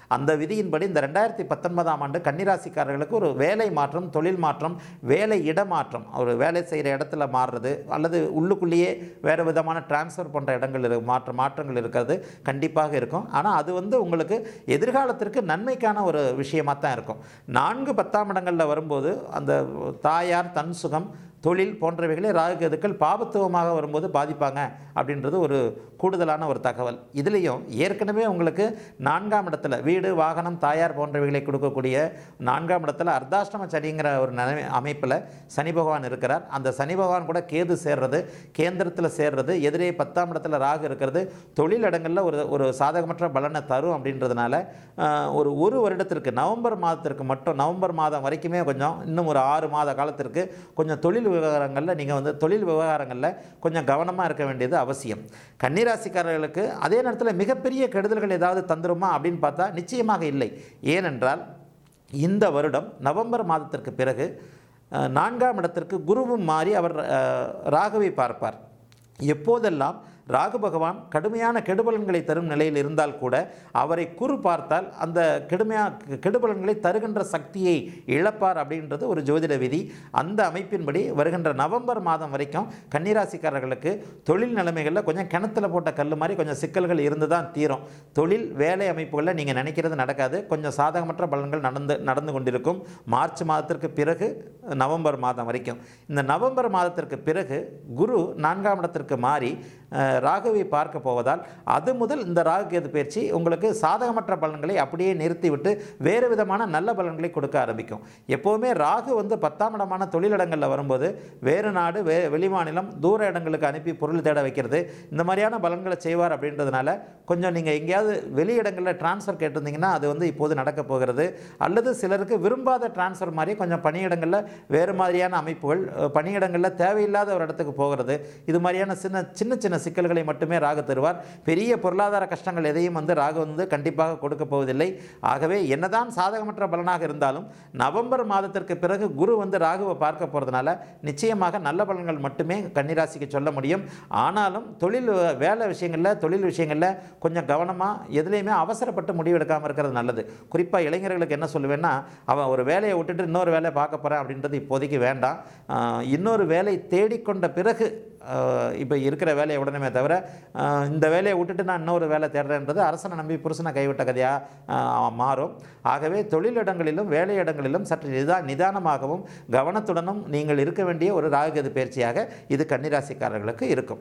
Speaker 1: அந்த விதியின்படி இந்த ரெண்டாயிரத்தி பத்தொன்பதாம் ஆண்டு கன்னிராசிக்காரர்களுக்கு ஒரு வேலை மாற்றம் தொழில் மாற்றம் வேலை இடமாற்றம் ஒரு வேலை செய்கிற இடத்துல மாறுறது அல்லது உள்ளுக்குள்ளேயே வேறு விதமான டிரான்ஸ்ஃபர் பண்ணுற இடங்கள் இரு மாற்ற மாற்றங்கள் இருக்கிறது கண்டிப்பாக இருக்கும் ஆனால் அது வந்து உங்களுக்கு எதிர்காலத்திற்கு நன்மைக்கான ஒரு விஷயமாக தான் இருக்கும் நான்கு பத்தாம் இடங்களில் வரும்போது அந்த தாயார் தன் சுகம் தொழில் போன்றவைகளை ராகுகேதுக்கள் பாபத்துவமாக வரும்போது பாதிப்பாங்க அப்படின்றது ஒரு கூடுதலான ஒரு தகவல் இதுலேயும் ஏற்கனவே உங்களுக்கு நான்காம் இடத்துல வீடு வாகனம் தாயார் போன்றவைகளை கொடுக்கக்கூடிய நான்காம் இடத்துல அர்த்தாஷ்டம சனிங்கிற ஒரு நிலைமை அமைப்பில் சனி பகவான் இருக்கிறார் அந்த சனி பகவான் கூட கேது சேர்றது கேந்திரத்தில் சேர்றது எதிரே பத்தாம் இடத்துல ராகு இருக்கிறது தொழில் இடங்களில் ஒரு ஒரு சாதகமற்ற பலனை தரும் அப்படின்றதுனால ஆஹ், ஒரு ஒரு வருடத்திற்கு நவம்பர் மாதத்திற்கு மட்டும் நவம்பர் மாதம் வரைக்குமே கொஞ்சம் இன்னும் ஒரு ஆறு மாத காலத்திற்கு கொஞ்சம் தொழில் விவகாரங்களில் நீங்கள் வந்து தொழில் விவகாரங்களில் கொஞ்சம் கவனமாக இருக்க வேண்டியது அவசியம் கன்னிராசிக்காரர்களுக்கு அதே நேரத்தில் மிகப்பெரிய கெடுதல்கள் ஏதாவது தந்துருமா அப்படின்னு பார்த்தா நிச்சயமாக இல்லை ஏனென்றால் இந்த வருடம் நவம்பர் மாதத்திற்கு பிறகு அஹ், நான்காம் இடத்திற்கு குருவும் மாறி அவர் அஹ், ராகுவை பார்ப்பார் எப்போதெல்லாம் ராகு பகவான் கடுமையான கெடுபலன்களை தரும் நிலையில் இருந்தால் கூட அவரை குரு பார்த்தால் அந்த கெடுமையா கெடுபலன்களை தருகின்ற சக்தியை இழப்பார் அப்படின்றது ஒரு ஜோதிட விதி அந்த அமைப்பின்படி வருகின்ற நவம்பர் மாதம் வரைக்கும் கன்னிராசிக்காரர்களுக்கு தொழில் நிலைமைகளில் கொஞ்சம் கிணத்துல போட்ட கல் மாதிரி கொஞ்சம் சிக்கல்கள் இருந்து தான் தீரும் தொழில் வேலை அமைப்புகளில் நீங்கள் நினைக்கிறது நடக்காது கொஞ்சம் சாதகமற்ற பலன்கள் நடந்து நடந்து கொண்டிருக்கும் மார்ச் மாதத்திற்கு பிறகு நவம்பர் மாதம் வரைக்கும் இந்த நவம்பர் மாதத்திற்கு பிறகு குரு நான்காம் இடத்திற்கு மாறி அஹ், ராகுவை பார்க்க போவதால் அது முதல் இந்த ராகு கேது பயிற்சி உங்களுக்கு சாதகமற்ற பலன்களை அப்படியே நிறுத்திவிட்டு வேறு விதமான நல்ல பலன்களை கொடுக்க ஆரம்பிக்கும் எப்போவுமே ராகு வந்து பத்தாம் இடமான தொழிலிடங்களில் வரும்போது வேறு நாடு வே வெளிமாநிலம் தூர இடங்களுக்கு அனுப்பி பொருள் தேட வைக்கிறது இந்த மாதிரியான பலன்களை செய்வார் அப்படின்றதுனால கொஞ்சம் நீங்கள் எங்கேயாவது வெளி இடங்களில் டிரான்ஸ்ஃபர் கேட்டிருந்தீங்கன்னா அது வந்து இப்போது நடக்க போகிறது அல்லது சிலருக்கு விரும்பாத டிரான்ஸ்ஃபர் மாதிரி கொஞ்சம் பணியிடங்களில் வேறு மாதிரியான அமைப்புகள் அஹ், பணியிடங்களில் தேவையில்லாத ஒரு இடத்துக்கு போகிறது இது மாதிரியான சின்ன சின்ன சின்ன சிக்கல்களை மட்டுமே ராகு தருவார் பெரிய பொருளாதார கஷ்டங்கள் எதையும் வந்து ராகு வந்து கண்டிப்பாக கொடுக்க போவதில்லை ஆகவே என்னதான் சாதகமற்ற பலனாக இருந்தாலும் நவம்பர் மாதத்திற்கு பிறகு குரு வந்து ராகுவை பார்க்க போகிறதுனால நிச்சயமாக நல்ல பலன்கள் மட்டுமே கன்னிராசிக்கு சொல்ல முடியும் ஆனாலும் தொழில் வேலை விஷயங்களில் தொழில் விஷயங்களில் கொஞ்சம் கவனமாக எதுலேயுமே அவசரப்பட்டு முடிவெடுக்காமல் இருக்கிறது நல்லது குறிப்பாக இளைஞர்களுக்கு என்ன சொல்லுவேன்னா அவன் ஒரு வேலையை விட்டுட்டு இன்னொரு வேலையை பார்க்க போகிறேன் அப்படின்றது இப்போதைக்கு வேண்டாம் ஆஹ் இன்னொரு வேலை தேடிக்கொண்ட பிறகு இப்போ இருக்கிற வேலையை உடனே தவிர ஆஹ் இந்த வேலையை விட்டுட்டு நான் இன்னொரு வேலை தேடுறேன்றது அரசனை நம்பி புருஷனை கைவிட்ட கதையாக மாறும் ஆகவே தொழிலிடங்களிலும் வேலையிடங்களிலும் சற்று நிதா நிதானமாகவும் கவனத்துடனும் நீங்கள் இருக்க வேண்டிய ஒரு ராகுகது பயிற்சியாக இது கன்னிராசிக்காரர்களுக்கு இருக்கும்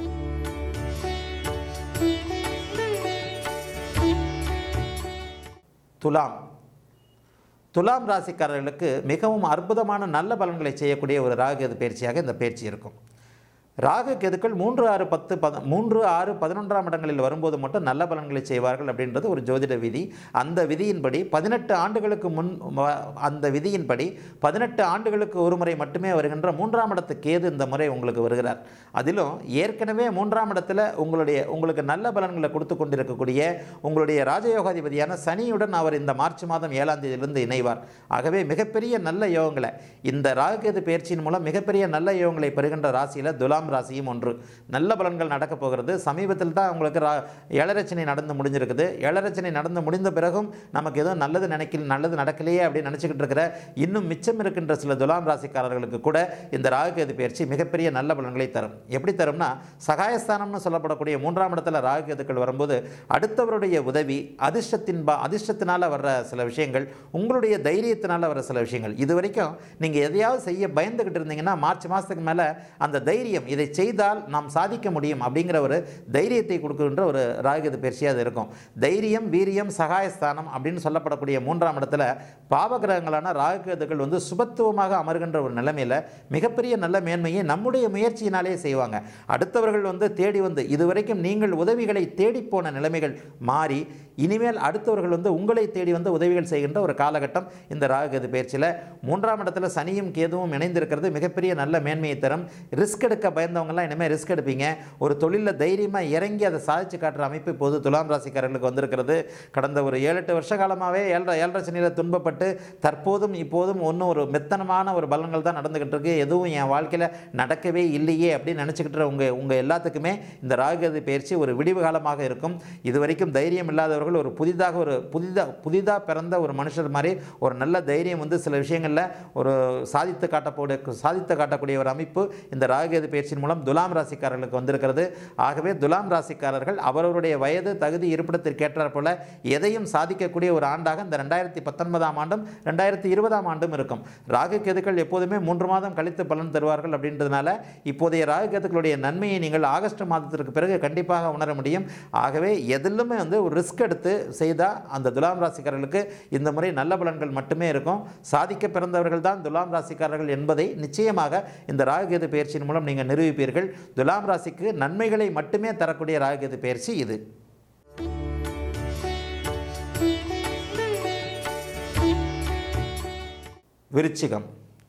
Speaker 1: துலாம் துலாம் ராசிக்காரர்களுக்கு மிகவும் அற்புதமான நல்ல பலன்களை செய்யக்கூடிய ஒரு ராகு பயிற்சியாக இந்த பயிற்சி இருக்கும் ராகு கேதுக்கள் மூன்று ஆறு பத்து பத மூன்று ஆறு பதினொன்றாம் இடங்களில் வரும்போது மட்டும் நல்ல பலன்களை செய்வார்கள் அப்படின்றது ஒரு ஜோதிட விதி அந்த விதியின்படி பதினெட்டு ஆண்டுகளுக்கு முன் வ- அந்த விதியின்படி பதினெட்டு ஆண்டுகளுக்கு ஒரு முறை மட்டுமே வருகின்ற மூன்றாம் இடத்து கேது இந்த முறை உங்களுக்கு வருகிறார் அதிலும் ஏற்கனவே மூன்றாம் இடத்துல உங்களுடைய உங்களுக்கு நல்ல பலன்களை கொடுத்து கொண்டிருக்கக்கூடிய உங்களுடைய ராஜயோகாதிபதியான சனியுடன் அவர் இந்த மார்ச் மாதம் ஏழாம் தேதியிலிருந்து இணைவார் ஆகவே மிகப்பெரிய நல்ல யோகங்களை இந்த ராகுகேது பயிற்சியின் மூலம் மிகப்பெரிய நல்ல யோகங்களை பெறுகின்ற ராசியில் துலாம் ராசியும் ஒன்று நல்ல பலன்கள் நடக்க போகிறது சமீபத்தில் தான் உங்களுக்கு ரா ஏழரச்சனை நடந்து முடிஞ்சிருக்குது ஏழரச்சனை நடந்து முடிந்த பிறகும் நமக்கு எதுவும் நல்லது நினைக்கல நல்லது நடக்கலையே அப்படின்னு நினச்சிக்கிட்டு இருக்கிற இன்னும் மிச்சம் இருக்கின்ற சில துலாம் ராசிக்காரர்களுக்கு கூட இந்த ராகுகேது பயிற்சி மிகப்பெரிய நல்ல பலன்களை தரும் எப்படி தரும்னா சகாயஸ்தானம்னு சொல்லப்படக்கூடிய மூன்றாம் இடத்துல ராகுகேதுக்கள் வரும்போது அடுத்தவருடைய உதவி அதிர்ஷ்டத்தின் பா அதிர்ஷ்டத்தினால் வர்ற சில விஷயங்கள் உங்களுடைய தைரியத்தினால் வர சில விஷயங்கள் இது வரைக்கும் நீங்கள் எதையாவது செய்ய பயந்துக்கிட்டு இருந்தீங்கன்னா மார்ச் மாதத்துக்கு மேலே அந்த தைரியம் இதை செய்தால் நாம் சாதிக்க முடியும் அப்படிங்கிற ஒரு தைரியத்தை கொடுக்கின்ற ஒரு ராகுகேது பயிற்சியாக அது இருக்கும் தைரியம் வீரியம் சகாயஸ்தானம் அப்படின்னு சொல்லப்படக்கூடிய மூன்றாம் இடத்துல பாவகிரகங்களான ராகுகேதுக்கள் வந்து சுபத்துவமாக அமர்கின்ற ஒரு நிலைமையில் மிகப்பெரிய நல்ல மேன்மையை நம்முடைய முயற்சியினாலே செய்வாங்க அடுத்தவர்கள் வந்து தேடி வந்து இதுவரைக்கும் நீங்கள் உதவிகளை தேடிப்போன நிலைமைகள் மாறி இனிமேல் அடுத்தவர்கள் வந்து உங்களை தேடி வந்து உதவிகள் செய்கின்ற ஒரு காலகட்டம் இந்த ராகுகேது பயிற்சியில் மூன்றாம் இடத்துல சனியும் கேதுவும் இணைந்திருக்கிறது மிகப்பெரிய நல்ல மேன்மையை தரும் ரிஸ்க் எடுக்க பயந்தவங்கலாம் இனிமேல் ரிஸ்க் எடுப்பீங்க ஒரு தொழிலில் தைரியமாக இறங்கி அதை சாதிச்சு காட்டுற அமைப்பு இப்போது துலாம் ராசிக்காரர்களுக்கு வந்திருக்கிறது கடந்த ஒரு ஏழு எட்டு வருஷ காலமாகவே ஏழரை ஏழரை சனியில் துன்பப்பட்டு தற்போதும் இப்போதும் ஒன்றும் ஒரு மெத்தனமான ஒரு பலன்கள் தான் நடந்துக்கிட்டு இருக்கு எதுவும் என் வாழ்க்கையில் நடக்கவே இல்லையே அப்படின்னு நினச்சிக்கிட்டு உங்கள் உங்கள் எல்லாத்துக்குமே இந்த ராகுகதி பயிற்சி ஒரு விடிவு காலமாக இருக்கும் இது வரைக்கும் தைரியம் இல்லாதவர்கள் ஒரு புதிதாக ஒரு புதிதாக புதிதாக பிறந்த ஒரு மனுஷர் மாதிரி ஒரு நல்ல தைரியம் வந்து சில விஷயங்களில் ஒரு சாதித்து காட்டக்கூடிய சாதித்து காட்டக்கூடிய ஒரு அமைப்பு இந்த ராகுகேது பயிற்சியின் மூலம் துலாம் ராசிக்காரர்களுக்கு வந்திருக்கிறது ஆகவே துலாம் ராசிக்காரர்கள் அவரவருடைய வயது தகுதி இருப்பிடத்திற்கேற்றாற் போல எதையும் சாதிக்கக்கூடிய ஒரு ஆண்டாக இந்த ரெண்டாயிரத்தி பத்தொன்பதாம் ஆண்டும் ரெண்டாயிரத்தி இருபதாம் ஆண்டும் இருக்கும் ராகு கேதுக்கள் எப்போதுமே மூன்று மாதம் கழித்து பலன் தருவார்கள் அப்படின்றதுனால இப்போதைய ராகு கேதுக்களுடைய நன்மையை நீங்கள் ஆகஸ்ட் மாதத்திற்கு பிறகு கண்டிப்பாக உணர முடியும் ஆகவே எதிலுமே வந்து ஒரு ரிஸ்க் எடுத்து செய்தால் அந்த துலாம் ராசிக்காரர்களுக்கு இந்த முறை நல்ல பலன்கள் மட்டுமே இருக்கும் சாதிக்க பிறந்தவர்கள் தான் துலாம் ராசிக்காரர்கள் என்பதை நிச்சயமாக இந்த ராகுகேது பயிற்சியின் மூலம் நீங்கள் நிரூபிப்பீர்கள் துலாம் ராசிக்கு நன்மைகளை மட்டுமே தரக்கூடிய ராகுகேது பயிற்சி இது விருச்சிகம்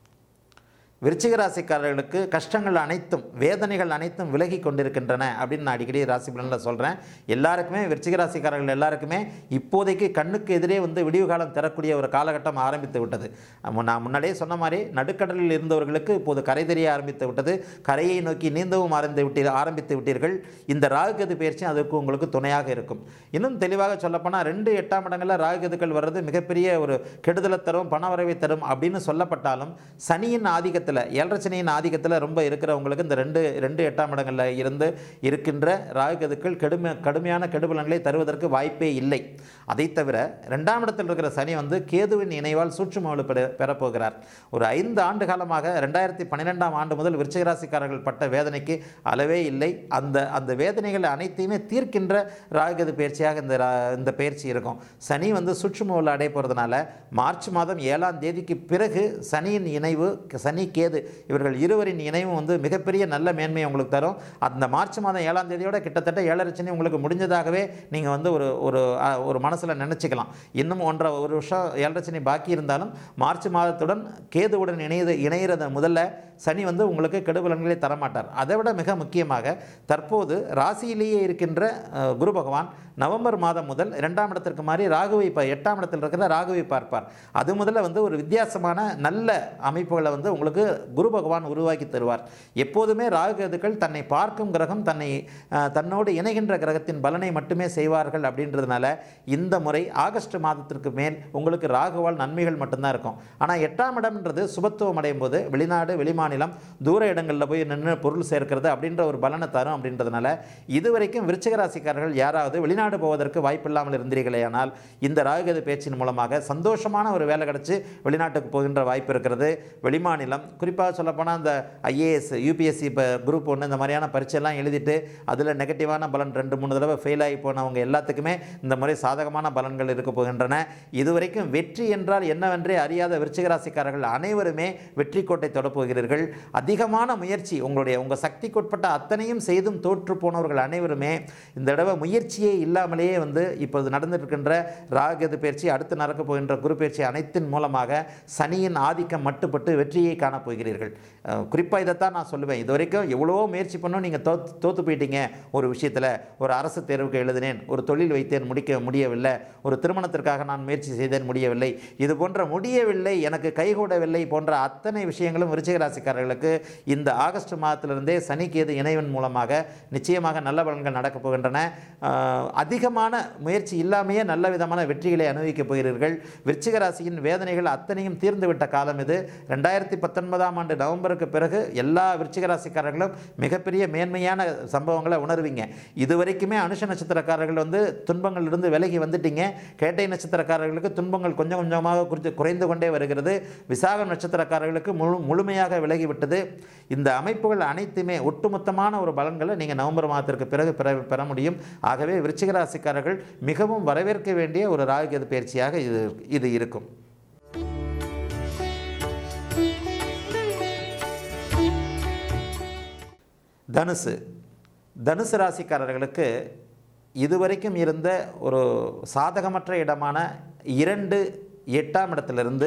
Speaker 1: விருச்சிக ராசிக்காரர்களுக்கு கஷ்டங்கள் அனைத்தும் வேதனைகள் அனைத்தும் விலகி கொண்டிருக்கின்றன அப்படின்னு நான் அடிக்கடி ராசி பலனில் சொல்கிறேன் எல்லாருக்குமே விருச்சிக ராசிக்காரர்கள் எல்லாருக்குமே இப்போதைக்கு கண்ணுக்கு எதிரே வந்து விடிவு காலம் தரக்கூடிய ஒரு காலகட்டம் ஆரம்பித்து விட்டது நம்ம நான் முன்னாடியே சொன்ன மாதிரி நடுக்கடலில் இருந்தவர்களுக்கு இப்போது கரை தெரிய ஆரம்பித்து விட்டது கரையை நோக்கி நீந்தவும் ஆரம்பித்து விட்டீர் ஆரம்பித்து விட்டீர்கள் இந்த ராகுகது பயிற்சி அதுக்கு உங்களுக்கு துணையாக இருக்கும் இன்னும் தெளிவாக சொல்லப்போனால் ரெண்டு எட்டாம் இடங்களில் ராகுகதுக்கள் வர்றது மிகப்பெரிய ஒரு கெடுதலை தரும் பண வரவை தரும் அப்படின்னு சொல்லப்பட்டாலும் சனியின் ஆதிக்கத்தில் ஏழரை சனியின் ஆதிக்கத்தில் ரொம்ப இருக்கிறவங்களுக்கு இந்த ரெண்டு ரெண்டு எட்டாம் இடங்களில் இருந்து இருக்கின்ற ராகுகதுக்கள் கடுமை கடுமையான கெடுபலன்களை தருவதற்கு வாய்ப்பே இல்லை அதை தவிர ரெண்டாம் இடத்தில் இருக்கிற சனி வந்து கேதுவின் இணைவால் சூட்சுமவலு பெற பெறப்போகிறார் ஒரு ஐந்து ஆண்டு காலமாக ரெண்டாயிரத்தி பன்னிரெண்டாம் ஆண்டு முதல் விருச்சிகராசிக்காரர்கள் பட்ட வேதனைக்கு அளவே இல்லை அந்த அந்த வேதனைகள் அனைத்தையுமே தீர்க்கின்ற ராகுகது பயிற்சியாக இந்த ரா- இந்த பயிற்சி இருக்கும் சனி வந்து சூட்சுமவலு அடைய போகிறதுனால மார்ச் மாதம் ஏழாம் தேதிக்கு பிறகு சனியின் இணைவு சனி கேது இவர்கள் இருவரின் இணைவும் வந்து மிகப்பெரிய நல்ல மேன்மையை உங்களுக்கு தரும் அந்த மார்ச் மாதம் ஏழாம் தேதியோட கிட்டத்தட்ட ஏழரை சனி உங்களுக்கு முடிஞ்சதாகவே நீங்கள் வந்து ஒரு ஒரு அ, ஒரு மனசில் நினச்சிக்கலாம் இன்னும் ஒன்றரை ஒரு வருஷம் ஏழரை சனி பாக்கி இருந்தாலும் மார்ச் மாதத்துடன் கேதுவுடன் இணையது இணையிறது முதல்ல சனி வந்து உங்களுக்கு கெடுபலன்களை தரமாட்டார் அதை விட மிக முக்கியமாக தற்போது ராசியிலேயே இருக்கின்ற அஹ், குரு பகவான் நவம்பர் மாதம் முதல் இரண்டாம் இடத்திற்கு மாறி ராகுவை ப எட்டாம் இடத்தில் இருக்கிற ராகுவை பார்ப்பார் அது முதல்ல வந்து ஒரு வித்தியாசமான நல்ல அமைப்புகளை வந்து உங்களுக்கு குரு பகவான் உருவாக்கி தருவார் எப்போதுமே ராகு கேதுக்கள் தன்னை பார்க்கும் கிரகம் தன்னை அஹ், தன்னோடு இணைகின்ற கிரகத்தின் பலனை மட்டுமே செய்வார்கள் அப்படின்றதுனால இந்த முறை ஆகஸ்ட் மாதத்திற்கு மேல் உங்களுக்கு ராகுவால் நன்மைகள் மட்டும்தான் இருக்கும் ஆனால் எட்டாம் இடம்ன்றது சுபத்துவம் அடையும் போது வெளிநாடு வெளிமாநிலம் தூர இடங்களில் போய் நின்று பொருள் சேர்க்கிறது அப்படின்ற ஒரு பலனை தரும் அப்படின்றதுனால இதுவரைக்கும் விருச்சிக ராசிக்காரர்கள் யாராவது வெளிநாடு போவதற்கு வாய்ப்பில்லாமல் இருந்தீர்களேயானால் இந்த ராகுகது பேச்சின் மூலமாக சந்தோஷமான ஒரு வேலை கிடச்சி வெளிநாட்டுக்கு போகின்ற வாய்ப்பு இருக்கிறது வெளிமாநிலம் குறிப்பாக சொல்லப்போனால் இந்த ஐஏஎஸ் யூபிஎஸ்சி இப்போ குரூப் ஒன்று இந்த மாதிரியான பரீட்சையெல்லாம் எழுதிட்டு அதில் நெகட்டிவான பலன் ரெண்டு மூணு தடவை ஃபெயில் ஆகி போனவங்க எல்லாத்துக்குமே இந்த முறை சாதகமான பலன்கள் இருக்க போகின்றன இதுவரைக்கும் வெற்றி என்றால் என்னவென்றே அறியாத விருச்சிக ராசிக்காரர்கள் அனைவருமே வெற்றி கோட்டை தொடப் போகிறீர்கள் அதிகமான முயற்சி உங்களுடைய உங்கள் சக்திக்குட்பட்ட அத்தனையும் செய்தும் தோற்று போனவர்கள் அனைவருமே இந்த தடவை முயற்சியே இல்லாமலேயே வந்து இப்போது நடந்துட்டு இருக்கின்ற ராகது பயிற்சி அடுத்து நடக்கப் போகின்ற குரு பயிற்சி அனைத்தின் மூலமாக சனியின் ஆதிக்கம் மட்டுப்பட்டு வெற்றியை காணப் போகிறீர்கள் குறிப்பாக இதைத்தான் நான் சொல்லுவேன் இது வரைக்கும் எவ்வளவோ முயற்சி பண்ணோம் நீங்கள் தோத்து தோத்து போயிட்டீங்க ஒரு விஷயத்தில் ஒரு அரசு தேர்வுக்கு எழுதினேன் ஒரு தொழில் வைத்தேன் முடிக்க முடியவில்லை ஒரு திருமணத்திற்காக நான் முயற்சி செய்தேன் முடியவில்லை இது போன்ற முடியவில்லை எனக்கு கைகூடவில்லை போன்ற அத்தனை விஷயங்களும் விருச்சிக ராசிக்காரர்களுக்கு இந்த ஆகஸ்ட் மாதத்திலிருந்தே சனி கேது இணைவன் மூலமாக நிச்சயமாக நல்ல பலன்கள் நடக்கப் போகின்றன ஆஹ், அதிகமான முயற்சி இல்லாமையே நல்ல விதமான வெற்றிகளை அனுபவிக்கப் போகிறீர்கள் விருச்சிக ராசியின் வேதனைகள் அத்தனையும் தீர்ந்துவிட்ட காலம் இது ரெண்டாயிரத்தி பத்தொன்பதாம் ஆண்டு நவம்பருக்கு பிறகு எல்லா விருச்சிக ராசிக்காரர்களும் மிகப்பெரிய மேன்மையான சம்பவங்களை உணர்வீங்க இதுவரைக்குமே அனுஷ நட்சத்திரக்காரர்கள் வந்து துன்பங்களிலிருந்து விலகி வந்துட்டீங்க கேட்டை நட்சத்திரக்காரர்களுக்கு துன்பங்கள் கொஞ்சம் கொஞ்சமாக குறித்து குறைந்து கொண்டே வருகிறது விசாகம் நட்சத்திரக்காரர்களுக்கு முழு முழுமையாக விலகிவிட்டது இந்த அமைப்புகள் அனைத்துமே ஒட்டுமொத்தமான ஒரு பலன்களை நீங்கள் நவம்பர் மாதத்திற்கு பிறகு பெற பெற முடியும் ஆகவே விருச்சிக ராசிக்காரர்கள் மிகவும் வரவேற்க வேண்டிய ஒரு ராகுகேது பயிற்சியாக இது இது இருக்கும் தனுசு தனுசு ராசிக்காரர்களுக்கு இதுவரைக்கும் இருந்த ஒரு சாதகமற்ற இடமான இரண்டு எட்டாம் இடத்திலிருந்து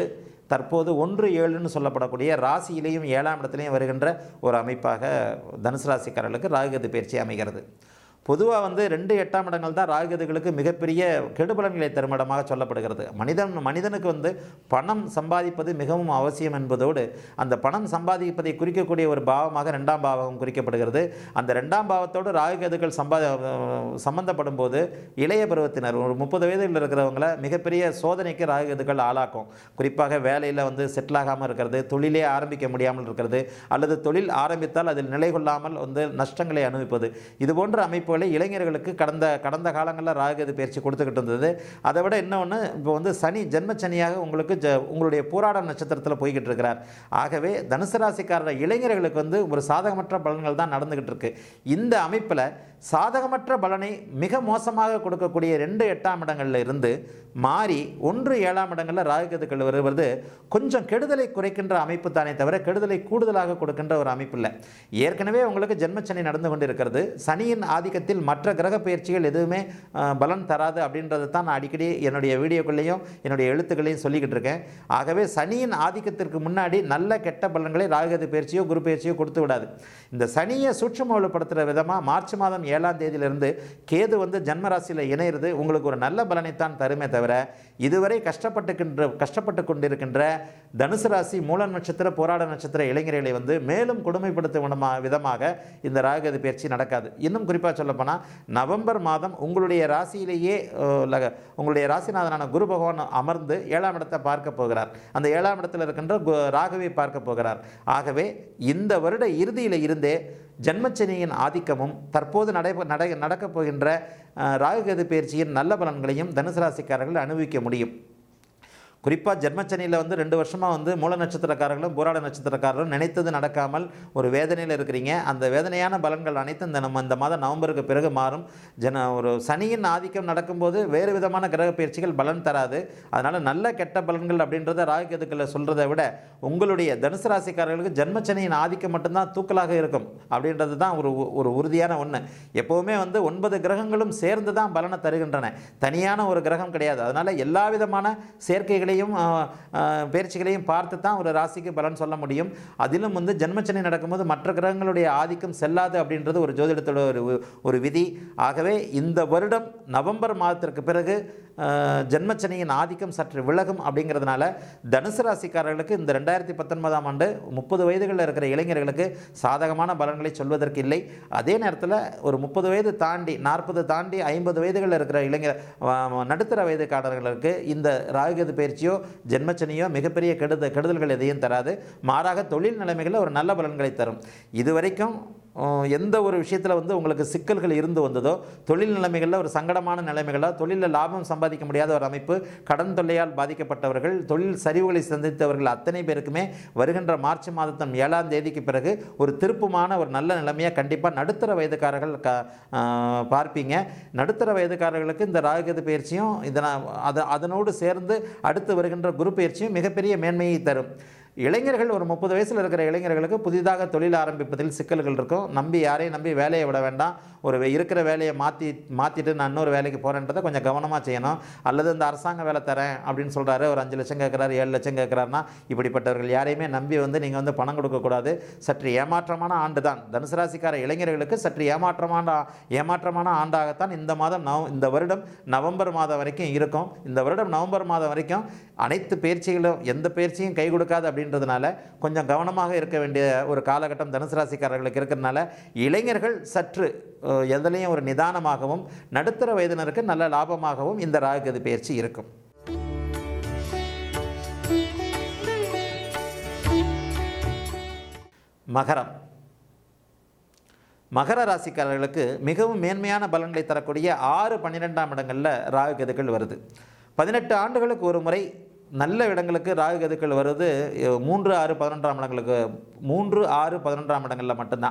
Speaker 1: தற்போது ஒன்று ஏழுன்னு சொல்லப்படக்கூடிய ராசியிலேயும் ஏழாம் இடத்துலையும் வருகின்ற ஒரு அமைப்பாக தனுசு ராசிக்காரர்களுக்கு ராகுகது பயிற்சி அமைகிறது பொதுவாக வந்து ரெண்டு எட்டாம் இடங்கள் தான் ராகுகதுகளுக்கு மிகப்பெரிய கெடுபலன்களை தரும் இடமாக சொல்லப்படுகிறது மனிதன் மனிதனுக்கு வந்து பணம் சம்பாதிப்பது மிகவும் அவசியம் என்பதோடு அந்த பணம் சம்பாதிப்பதை குறிக்கக்கூடிய ஒரு பாவமாக ரெண்டாம் பாவம் குறிக்கப்படுகிறது அந்த ரெண்டாம் பாவத்தோடு ராகுகதுகள் சம்பா சம்பந்தப்படும் போது இளைய பருவத்தினர் ஒரு முப்பது வயதில் இருக்கிறவங்கள மிகப்பெரிய சோதனைக்கு ராகுகதுகள் ஆளாக்கும் குறிப்பாக வேலையில் வந்து செட்டில் ஆகாமல் இருக்கிறது தொழிலே ஆரம்பிக்க முடியாமல் இருக்கிறது அல்லது தொழில் ஆரம்பித்தால் அதில் நிலை கொள்ளாமல் வந்து நஷ்டங்களை அனுபவிப்பது இது போன்ற அமைப்புகளை இளைஞர்களுக்கு கடந்த கடந்த காலங்களில் ராகுகது பயிற்சி கொடுத்துக்கிட்டு இருந்தது அதை விட இன்னொன்று இப்போ வந்து சனி ஜென்மச்சனியாக உங்களுக்கு ஜ உங்களுடைய போராட நட்சத்திரத்தில் போய்கிட்டு இருக்கிறார் ஆகவே தனுசு ராசிக்காரர் இளைஞர்களுக்கு வந்து ஒரு சாதகமற்ற பலன்கள் தான் நடந்துக்கிட்டு இருக்கு இந்த அமைப்பில் சாதகமற்ற பலனை மிக மோசமாக கொடுக்கக்கூடிய ரெண்டு எட்டாம் இடங்கள்ல இருந்து மாறி ஒன்று ஏழாம் இடங்களில் ராகுகதுக்கள் வருவது கொஞ்சம் கெடுதலை குறைக்கின்ற அமைப்பு தானே தவிர கெடுதலை கூடுதலாக கொடுக்கின்ற ஒரு அமைப்பு இல்லை ஏற்கனவே உங்களுக்கு ஜென்மச்சனி நடந்து கொண்டிருக்கிறது சனியின் ஆதிக்கத்தில் மற்ற கிரக பயிற்சிகள் எதுவுமே அஹ், பலன் தராது அப்படின்றத தான் நான் அடிக்கடி என்னுடைய வீடியோக்கள்லையும் என்னுடைய எழுத்துக்களையும் சொல்லிக்கிட்டு இருக்கேன் ஆகவே சனியின் ஆதிக்கத்திற்கு முன்னாடி நல்ல கெட்ட பலன்களை ராகுகது பயிற்சியோ குரு பயிற்சியோ கொடுத்து விடாது இந்த சனியை சூட்சமப்படுத்துகிற விதமாக மார்ச் மாதம் ஏழாம் தேதியிலிருந்து கேது வந்து ஜன்மராசியில் இணையிறது உங்களுக்கு ஒரு நல்ல பலனைத்தான் தருமே தவிர இதுவரை கஷ்டப்பட்டுக்கின்ற கஷ்டப்பட்டு கொண்டிருக்கின்ற தனுசு ராசி மூல நட்சத்திர போராட நட்சத்திர இளைஞர்களை வந்து மேலும் கொடுமைப்படுத்தும் விதமா விதமாக இந்த ராகுகது பயிற்சி நடக்காது இன்னும் குறிப்பாக சொல்லப்போனால் நவம்பர் மாதம் உங்களுடைய ராசியிலேயே அஹ், லக- உங்களுடைய ராசிநாதனான குரு பகவான் அமர்ந்து ஏழாம் இடத்தை பார்க்க போகிறார் அந்த ஏழாம் இடத்தில் இருக்கின்ற கு- ராகுவை பார்க்க போகிறார் ஆகவே இந்த வருட இறுதியில் இருந்தே ஜன்மச்சனியின் ஆதிக்கமும் தற்போது நடைபெ நடை நடக்கப் போகின்ற அஹ், ராகுகேது பயிற்சியின் நல்ல பலன்களையும் தனுசு ராசிக்காரர்கள் அனுபவிக்க முடியும் குறிப்பாக ஜென்மச்சனியில் வந்து ரெண்டு வருஷமாக வந்து மூல நட்சத்திரக்காரர்களும் போராட நட்சத்திரக்காரர்களும் நினைத்தது நடக்காமல் ஒரு வேதனையில் இருக்கிறீங்க அந்த வேதனையான பலன்கள் அனைத்தும் இந்த நம்ம இந்த மாதம் நவம்பருக்கு பிறகு மாறும் ஜன ஒரு சனியின் ஆதிக்கம் நடக்கும்போது வேறு விதமான கிரக பயிற்சிகள் பலன் தராது அதனால் நல்ல கெட்ட பலன்கள் அப்படின்றத ராகுகேதுக்களை சொல்கிறத விட உங்களுடைய தனுசு ராசிக்காரர்களுக்கு ஜென்மச்சனியின் ஆதிக்கம் மட்டும்தான் தூக்கலாக இருக்கும் அப்படின்றது தான் ஒரு ஒரு உறுதியான ஒன்று எப்போவுமே வந்து ஒன்பது கிரகங்களும் சேர்ந்து தான் பலனை தருகின்றன தனியான ஒரு கிரகம் கிடையாது அதனால் எல்லா விதமான சேர்க்கைகளையும் ஆ, ஆ, பயிற்சிகளையும் பார்த்து தான் ஒரு ராசிக்கு பலன் சொல்ல முடியும் அதிலும் வந்து ஜென்மச்சனி நடக்கும்போது மற்ற கிரகங்களுடைய ஆதிக்கம் செல்லாது அப்படின்றது ஒரு ஜோதிடத்தோட ஒரு ஒரு விதி ஆகவே இந்த வருடம் நவம்பர் மாதத்திற்கு பிறகு ஆ, ஜென்மச்சனியின் ஆதிக்கம் சற்று விலகும் அப்படிங்கிறதுனால தனுசு ராசிக்காரர்களுக்கு இந்த ரெண்டாயிரத்தி பத்தொன்பதாம் ஆண்டு முப்பது வயதுகளில் இருக்கிற இளைஞர்களுக்கு சாதகமான பலன்களை சொல்வதற்கு இல்லை அதே நேரத்தில் ஒரு முப்பது வயது தாண்டி நாற்பது தாண்டி ஐம்பது வயதுகளில் இருக்கிற இளைஞர் ஆ, நடுத்தர வயதுக்காரர்களுக்கு இந்த ராகுகேது பயிற்சியோ ஜென்மச்சனியோ மிகப்பெரிய கெடுத கெடுதல்கள் எதையும் தராது மாறாக தொழில் நிலைமைகளில் ஒரு நல்ல பலன்களை தரும் இதுவரைக்கும் அஹ், எந்த ஒரு விஷயத்தில் வந்து உங்களுக்கு சிக்கல்கள் இருந்து வந்ததோ தொழில் நிலைமைகளில் ஒரு சங்கடமான நிலைமைகளோ தொழிலில் லாபம் சம்பாதிக்க முடியாத ஒரு அமைப்பு கடன் தொல்லையால் பாதிக்கப்பட்டவர்கள் தொழில் சரிவுகளை சந்தித்தவர்கள் அத்தனை பேருக்குமே வருகின்ற மார்ச் மாதத்தின் ஏழாம் தேதிக்கு பிறகு ஒரு திருப்பமான ஒரு நல்ல நிலைமையை கண்டிப்பாக நடுத்தர வயதுக்காரர்கள் க அஹ், பார்ப்பீங்க நடுத்தர வயதுக்காரர்களுக்கு இந்த ராகுகேது பயிற்சியும் இதனால் அது அதனோடு சேர்ந்து அடுத்து வருகின்ற குரு பயிற்சியும் மிகப்பெரிய மேன்மையை தரும் இளைஞர்கள் ஒரு முப்பது வயசில் இருக்கிற இளைஞர்களுக்கு புதிதாக தொழில் ஆரம்பிப்பதில் சிக்கல்கள் இருக்கும் நம்பி யாரையும் நம்பி வேலையை விட வேண்டாம் ஒரு வே- இருக்கிற வேலையை மாற்றி மாற்றிட்டு நான் இன்னொரு வேலைக்கு போகிறேன்றதை கொஞ்சம் கவனமாக செய்யணும் அல்லது இந்த அரசாங்க வேலை தரேன் அப்படின்னு சொல்கிறாரு ஒரு அஞ்சு லட்சம் கேட்குறாரு ஏழு லட்சம் கேட்குறாருன்னா இப்படிப்பட்டவர்கள் யாரையுமே நம்பி வந்து நீங்கள் வந்து பணம் கொடுக்கக்கூடாது சற்று ஏமாற்றமான ஆண்டு தான் தனுசு ராசிக்கார இளைஞர்களுக்கு சற்று ஏமாற்றமான ஆ- ஏமாற்றமான ஆண்டாகத்தான் இந்த மாதம் நவ இந்த வருடம் நவம்பர் மாதம் வரைக்கும் இருக்கும் இந்த வருடம் நவம்பர் மாதம் வரைக்கும் அனைத்து பயிற்சிகளும் எந்த பயிற்சியும் கை கொடுக்காது அப்படின்றதுனால கொஞ்சம் கவனமாக இருக்க வேண்டிய ஒரு காலகட்டம் தனுசு ராசிக்காரர்களுக்கு இருக்கிறதுனால இளைஞர்கள் சற்று அஹ், எதுலேயும் ஒரு நிதானமாகவும் நடுத்தர வயதினருக்கு நல்ல லாபமாகவும் இந்த ராகுகது பயிற்சி இருக்கும் மகரம் மகர ராசிக்காரர்களுக்கு மிகவும் மேன்மையான பலன்களை தரக்கூடிய ஆறு பன்னிரெண்டாம் இடங்களில் ராகு கதுக்கள் வருது பதினெட்டு ஆண்டுகளுக்கு ஒரு முறை நல்ல இடங்களுக்கு ராகு கதுக்கள் வருது அஹ், மூன்று ஆறு பதினொன்றாம் இடங்களுக்கு மூன்று ஆறு பதினொன்றாம் இடங்களில் மட்டும்தான்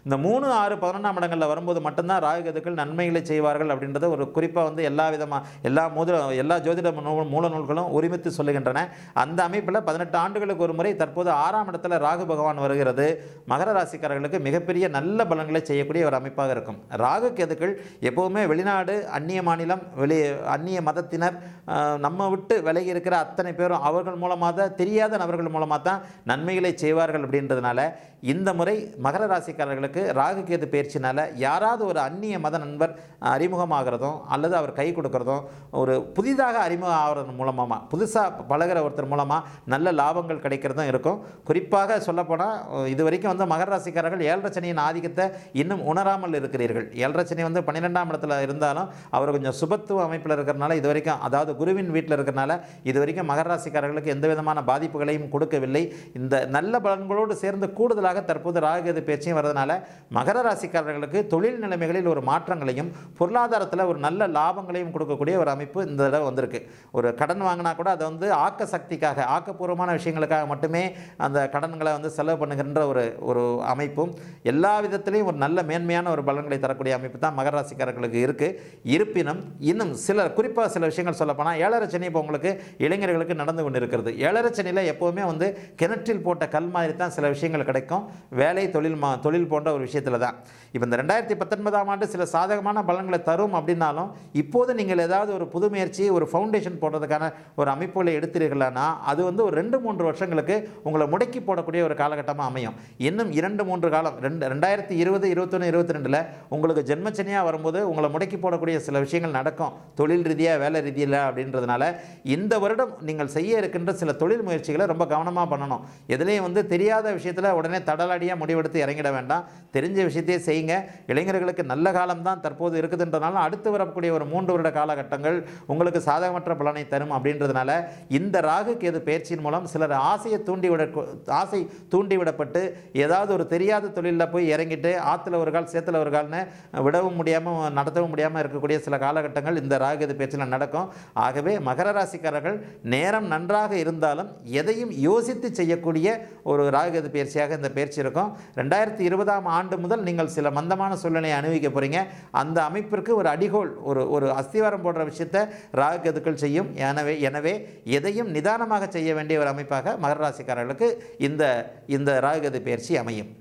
Speaker 1: இந்த மூணு ஆறு பதினொன்றாம் இடங்களில் வரும்போது மட்டும்தான் ராகு கேதுக்கள் நன்மைகளை செய்வார்கள் அப்படின்றத ஒரு குறிப்பாக வந்து எல்லா விதமாக எல்லா மூத எல்லா ஜோதிட நூல் மூல நூல்களும் ஒருமித்து சொல்லுகின்றன அந்த அமைப்பில் பதினெட்டு ஆண்டுகளுக்கு ஒரு முறை தற்போது ஆறாம் இடத்துல ராகு பகவான் வருகிறது மகர ராசிக்காரர்களுக்கு மிகப்பெரிய நல்ல பலன்களை செய்யக்கூடிய ஒரு அமைப்பாக இருக்கும் ராகு கேதுக்கள் எப்போவுமே வெளிநாடு அந்நிய மாநிலம் வெளி அந்நிய மதத்தினர் ஆஹ், நம்ம விட்டு விலகி இருக்கிற அத்தனை பேரும் அவர்கள் மூலமாக தான் தெரியாத நபர்கள் மூலமாக தான் நன்மைகளை செய்வார்கள் அப்படின்றதுனால இந்த முறை மகர ராசிக்காரர்களுக்கு ராகு கேது பயிற்சினால யாராவது ஒரு அந்நிய மத நண்பர் அறிமுகமாகிறதும் அல்லது அவர் கை கொடுக்கறதும் ஒரு புதிதாக அறிமுகம் ஆகிறது மூலமாக புதுசாக பழகுற ஒருத்தர் மூலமாக நல்ல லாபங்கள் கிடைக்கிறதும் இருக்கும் குறிப்பாக சொல்லப்போனால் இது வரைக்கும் வந்து மகர ராசிக்காரர்கள் ஏழரை சனியின் ஆதிக்கத்தை இன்னும் உணராமல் இருக்கிறீர்கள் ஏழரை சனி வந்து பன்னிரெண்டாம் இடத்துல இருந்தாலும் அவர் கொஞ்சம் சுபத்துவ அமைப்பில் இருக்கிறனால இது வரைக்கும் அதாவது குருவின் வீட்டில் இருக்கிறனால இது வரைக்கும் மகர ராசிக்காரர்களுக்கு எந்த விதமான பாதிப்புகளையும் கொடுக்கவில்லை இந்த நல்ல பலன்களோடு சேர்ந்து கூடுதலாக தற்போது ராகுகேது பேச்சையும் வரதுனால மகர ராசிக்காரர்களுக்கு தொழில் நிலைமைகளில் ஒரு மாற்றங்களையும் பொருளாதாரத்தில் ஒரு நல்ல லாபங்களையும் கொடுக்கக்கூடிய ஒரு அமைப்பு இந்த தடவை வந்திருக்கு ஒரு கடன் வாங்கினா கூட அதை வந்து ஆக்க சக்திக்காக ஆக்கப்பூர்வமான விஷயங்களுக்காக மட்டுமே அந்த கடன்களை வந்து செலவு பண்ணுகின்ற ஒரு ஒரு அமைப்பும் எல்லா விதத்திலையும் ஒரு நல்ல மேன்மையான ஒரு பலன்களை தரக்கூடிய அமைப்பு தான் மகர ராசிக்காரர்களுக்கு இருக்குது இருப்பினும் இன்னும் சில குறிப்பாக சில விஷயங்கள் சொல்லப்போனால் ஏழரை சனி இப்போ உங்களுக்கு இளைஞர்களுக்கு நடந்து கொண்டு இருக்கிறது ஏழரை சனியில் எப்போவுமே வந்து கிணற்றில் போட்ட கல் மாதிரி தான் சில விஷயங்கள் கிடைக்கும் வேலை தொழில் மா தொழில் போன்ற ஒரு விஷயத்தில் தான் இப்போ இந்த ரெண்டாயிரத்தி பத்தொன்பதாம் ஆண்டு சில சாதகமான பலன்களை தரும் அப்படின்னாலும் இப்போது நீங்கள் ஏதாவது ஒரு புது முயற்சி ஒரு ஃபவுண்டேஷன் போடுறதுக்கான ஒரு அமைப்புகளை எடுத்தீர்களானா அது வந்து ஒரு ரெண்டு மூன்று வருஷங்களுக்கு உங்களை முடக்கி போடக்கூடிய ஒரு காலகட்டமாக அமையும் இன்னும் இரண்டு மூன்று காலம் ரெண்டு ரெண்டாயிரத்தி இருபது இருபத்தொன்று இருபத்தி ரெண்டில் உங்களுக்கு ஜென்மச்சனியாக வரும்போது உங்களை முடக்கி போடக்கூடிய சில விஷயங்கள் நடக்கும் தொழில் ரீதியாக வேலை ரீதியில் அப்படின்றதுனால இந்த வருடம் நீங்கள் செய்ய இருக்கின்ற சில தொழில் முயற்சிகளை ரொம்ப கவனமாக பண்ணணும் எதுலேயும் வந்து தெரியாத விஷயத்தில் உடனே தடலாடியாக முடிவெடுத்து இறங்கிட வேண்டாம் தெரிஞ்ச விஷயத்தையே செய்யுங்க இளைஞர்களுக்கு நல்ல காலம் தான் தற்போது இருக்குதுன்றதுனால அடுத்து வரக்கூடிய ஒரு மூன்று வருட காலகட்டங்கள் உங்களுக்கு சாதகமற்ற பலனை தரும் அப்படின்றதுனால இந்த ராகு கேது பயிற்சியின் மூலம் சிலர் ஆசையை தூண்டிவிட ஆசை தூண்டிவிடப்பட்டு ஏதாவது ஒரு தெரியாத தொழிலில் போய் இறங்கிட்டு ஆற்றுல ஒரு கால் சேத்துல ஒரு கால்னு விடவும் முடியாமல் நடத்தவும் முடியாமல் இருக்கக்கூடிய சில காலகட்டங்கள் இந்த ராகு கேது பயிற்சியில் நடக்கும் ஆகவே மகர ராசிக்காரர்கள் நேரம் நன்றாக இருந்தாலும் எதையும் யோசித்து செய்யக்கூடிய ஒரு ராகுகேது பயிற்சியாக இந்த பயிற்சி இருக்கும் ரெண்டாயிரத்தி இருபதாம் ஆண்டு முதல் நீங்கள் சில மந்தமான சூழ்நிலையை அனுபவிக்க போகிறீங்க அந்த அமைப்பிற்கு ஒரு அடிகோல் ஒரு ஒரு அஸ்திவாரம் போடுற விஷயத்தை ராகுகேதுக்கள் செய்யும் எனவே எனவே எதையும் நிதானமாக செய்ய வேண்டிய ஒரு அமைப்பாக மகர ராசிக்காரர்களுக்கு இந்த இந்த ராகுகேது பயிற்சி அமையும்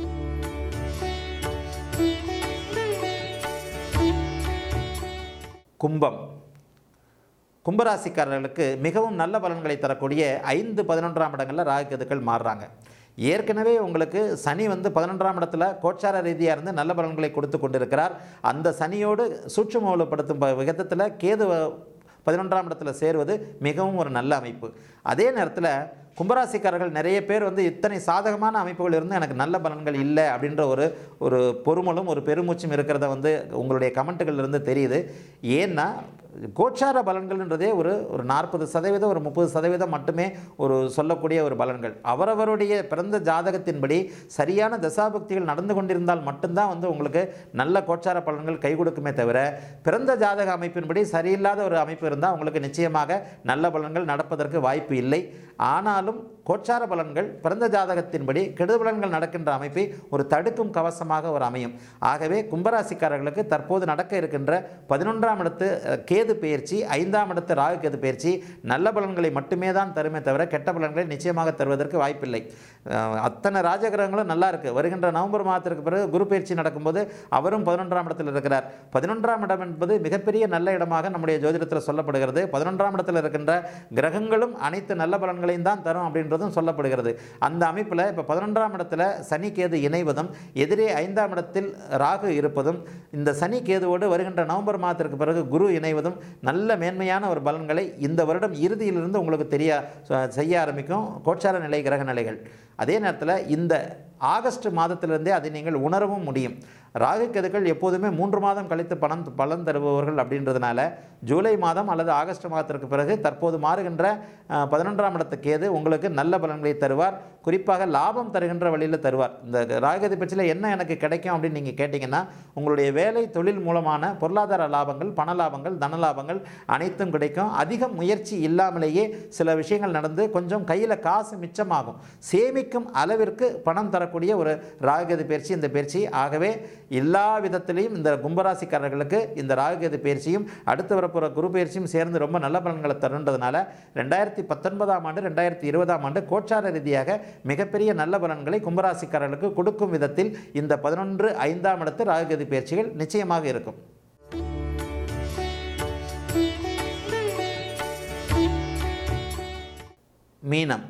Speaker 1: கும்பம் கும்பராசிக்காரர்களுக்கு மிகவும் நல்ல பலன்களை தரக்கூடிய ஐந்து பதினொன்றாம் இடங்களில் ராகுகேதுக்கள் மாறுறாங்க ஏற்கனவே உங்களுக்கு சனி வந்து பதினொன்றாம் இடத்துல கோச்சார ரீதியாக இருந்து நல்ல பலன்களை கொடுத்து கொண்டிருக்கிறார் அந்த சனியோடு சூட்சுமூலப்படுத்தும் ப- விதத்தில் கேது பதினொன்றாம் இடத்துல சேருவது மிகவும் ஒரு நல்ல அமைப்பு அதே நேரத்தில் கும்பராசிக்காரர்கள் நிறைய பேர் வந்து இத்தனை சாதகமான அமைப்புகள் இருந்து எனக்கு நல்ல பலன்கள் இல்லை அப்படின்ற ஒரு ஒரு பொறுமலும் ஒரு பெருமூச்சும் இருக்கிறத வந்து உங்களுடைய கமெண்ட்டுகள் இருந்து தெரியுது ஏன்னா கோச்சார பலன்கள்ன்றதே ஒரு ஒரு நாற்பது சதவீதம் ஒரு முப்பது சதவீதம் மட்டுமே ஒரு சொல்லக்கூடிய ஒரு பலன்கள் அவரவருடைய பிறந்த ஜாதகத்தின்படி சரியான தசாபக்திகள் நடந்து கொண்டிருந்தால் மட்டும்தான் வந்து உங்களுக்கு நல்ல கோச்சார பலன்கள் கை கொடுக்குமே தவிர பிறந்த ஜாதக அமைப்பின்படி சரியில்லாத ஒரு அமைப்பு இருந்தால் உங்களுக்கு நிச்சயமாக நல்ல பலன்கள் நடப்பதற்கு வாய்ப்பு இல்லை ஆனாலும் கோச்சார பலன்கள் பிறந்த ஜாதகத்தின்படி கெடு பலன்கள் நடக்கின்ற அமைப்பை ஒரு தடுக்கும் கவசமாக ஒரு அமையும் ஆகவே கும்பராசிக்காரர்களுக்கு தற்போது நடக்க இருக்கின்ற பதினொன்றாம் இடத்து அஹ், கேது பெயர்ச்சி ஐந்தாம் இடத்து ராகு கேது பெயர்ச்சி நல்ல பலன்களை மட்டுமே தான் தருமே தவிர கெட்ட பலன்களை நிச்சயமாக தருவதற்கு வாய்ப்பில்லை அஹ், அத்தனை ராஜகிரகங்களும் நல்லா இருக்குது வருகின்ற நவம்பர் மாதத்திற்கு பிறகு குரு பயிற்சி நடக்கும்போது அவரும் பதினொன்றாம் இடத்தில் இருக்கிறார் பதினொன்றாம் இடம் என்பது மிகப்பெரிய நல்ல இடமாக நம்முடைய ஜோதிடத்தில் சொல்லப்படுகிறது பதினொன்றாம் இடத்தில் இருக்கின்ற கிரகங்களும் அனைத்து நல்ல பலன்களையும் தான் தரும் அப்படின்றதும் சொல்லப்படுகிறது அந்த அமைப்பில் இப்போ பதினொன்றாம் இடத்துல சனி கேது இணைவதும் எதிரே ஐந்தாம் இடத்தில் ராகு இருப்பதும் இந்த சனி கேதுவோடு வருகின்ற நவம்பர் மாதத்திற்கு பிறகு குரு இணைவதும் நல்ல மேன்மையான ஒரு பலன்களை இந்த வருடம் இறுதியிலிருந்து உங்களுக்கு தெரிய செய்ய ஆரம்பிக்கும் கோச்சார நிலை கிரக நிலைகள் அதே நேரத்தில் இந்த ஆகஸ்ட் மாதத்திலிருந்தே அதை நீங்கள் உணரவும் முடியும் ராகு கேதுக்கள் எப்போதுமே மூன்று மாதம் கழித்து பணம் பலன் தருபவர்கள் அப்படின்றதுனால ஜூலை மாதம் அல்லது ஆகஸ்ட் மாதத்திற்கு பிறகு தற்போது மாறுகின்ற அஹ், பதினொன்றாம் இடத்து கேது உங்களுக்கு நல்ல பலன்களை தருவார் குறிப்பாக லாபம் தருகின்ற வழியில் தருவார் இந்த ராகதி பட்சத்தில் என்ன எனக்கு கிடைக்கும் அப்படின்னு நீங்கள் கேட்டிங்கன்னா உங்களுடைய வேலை தொழில் மூலமான பொருளாதார லாபங்கள் பண லாபங்கள் தன லாபங்கள் அனைத்தும் கிடைக்கும் அதிக முயற்சி இல்லாமலேயே சில விஷயங்கள் நடந்து கொஞ்சம் கையில் காசு மிச்சமாகும் சேமிக்கும் அளவிற்கு பணம் தரக்கூடிய ஒரு ராககதி பயிற்சி இந்த பயிற்சி ஆகவே எல்லா விதத்திலையும் இந்த கும்பராசிக்காரர்களுக்கு இந்த ராககதி பயிற்சியும் அடுத்து வரப்போகிற குரு பயிற்சியும் சேர்ந்து ரொம்ப நல்ல பலன்களை தருன்றதுனால ரெண்டாயிரத்தி பத்தொன்பதாம் ஆண்டு ரெண்டாயிரத்தி இருபதாம் ஆண்டு கோச்சார ரீதியாக மிகப்பெரிய நல்ல பலன்களை கும்பராசிக்காரர்களுக்கு கொடுக்கும் விதத்தில் இந்த பதினொன்று ஐந்தாம் இடத்து ராகுகதி பயிற்சிகள் நிச்சயமாக இருக்கும் மீனம்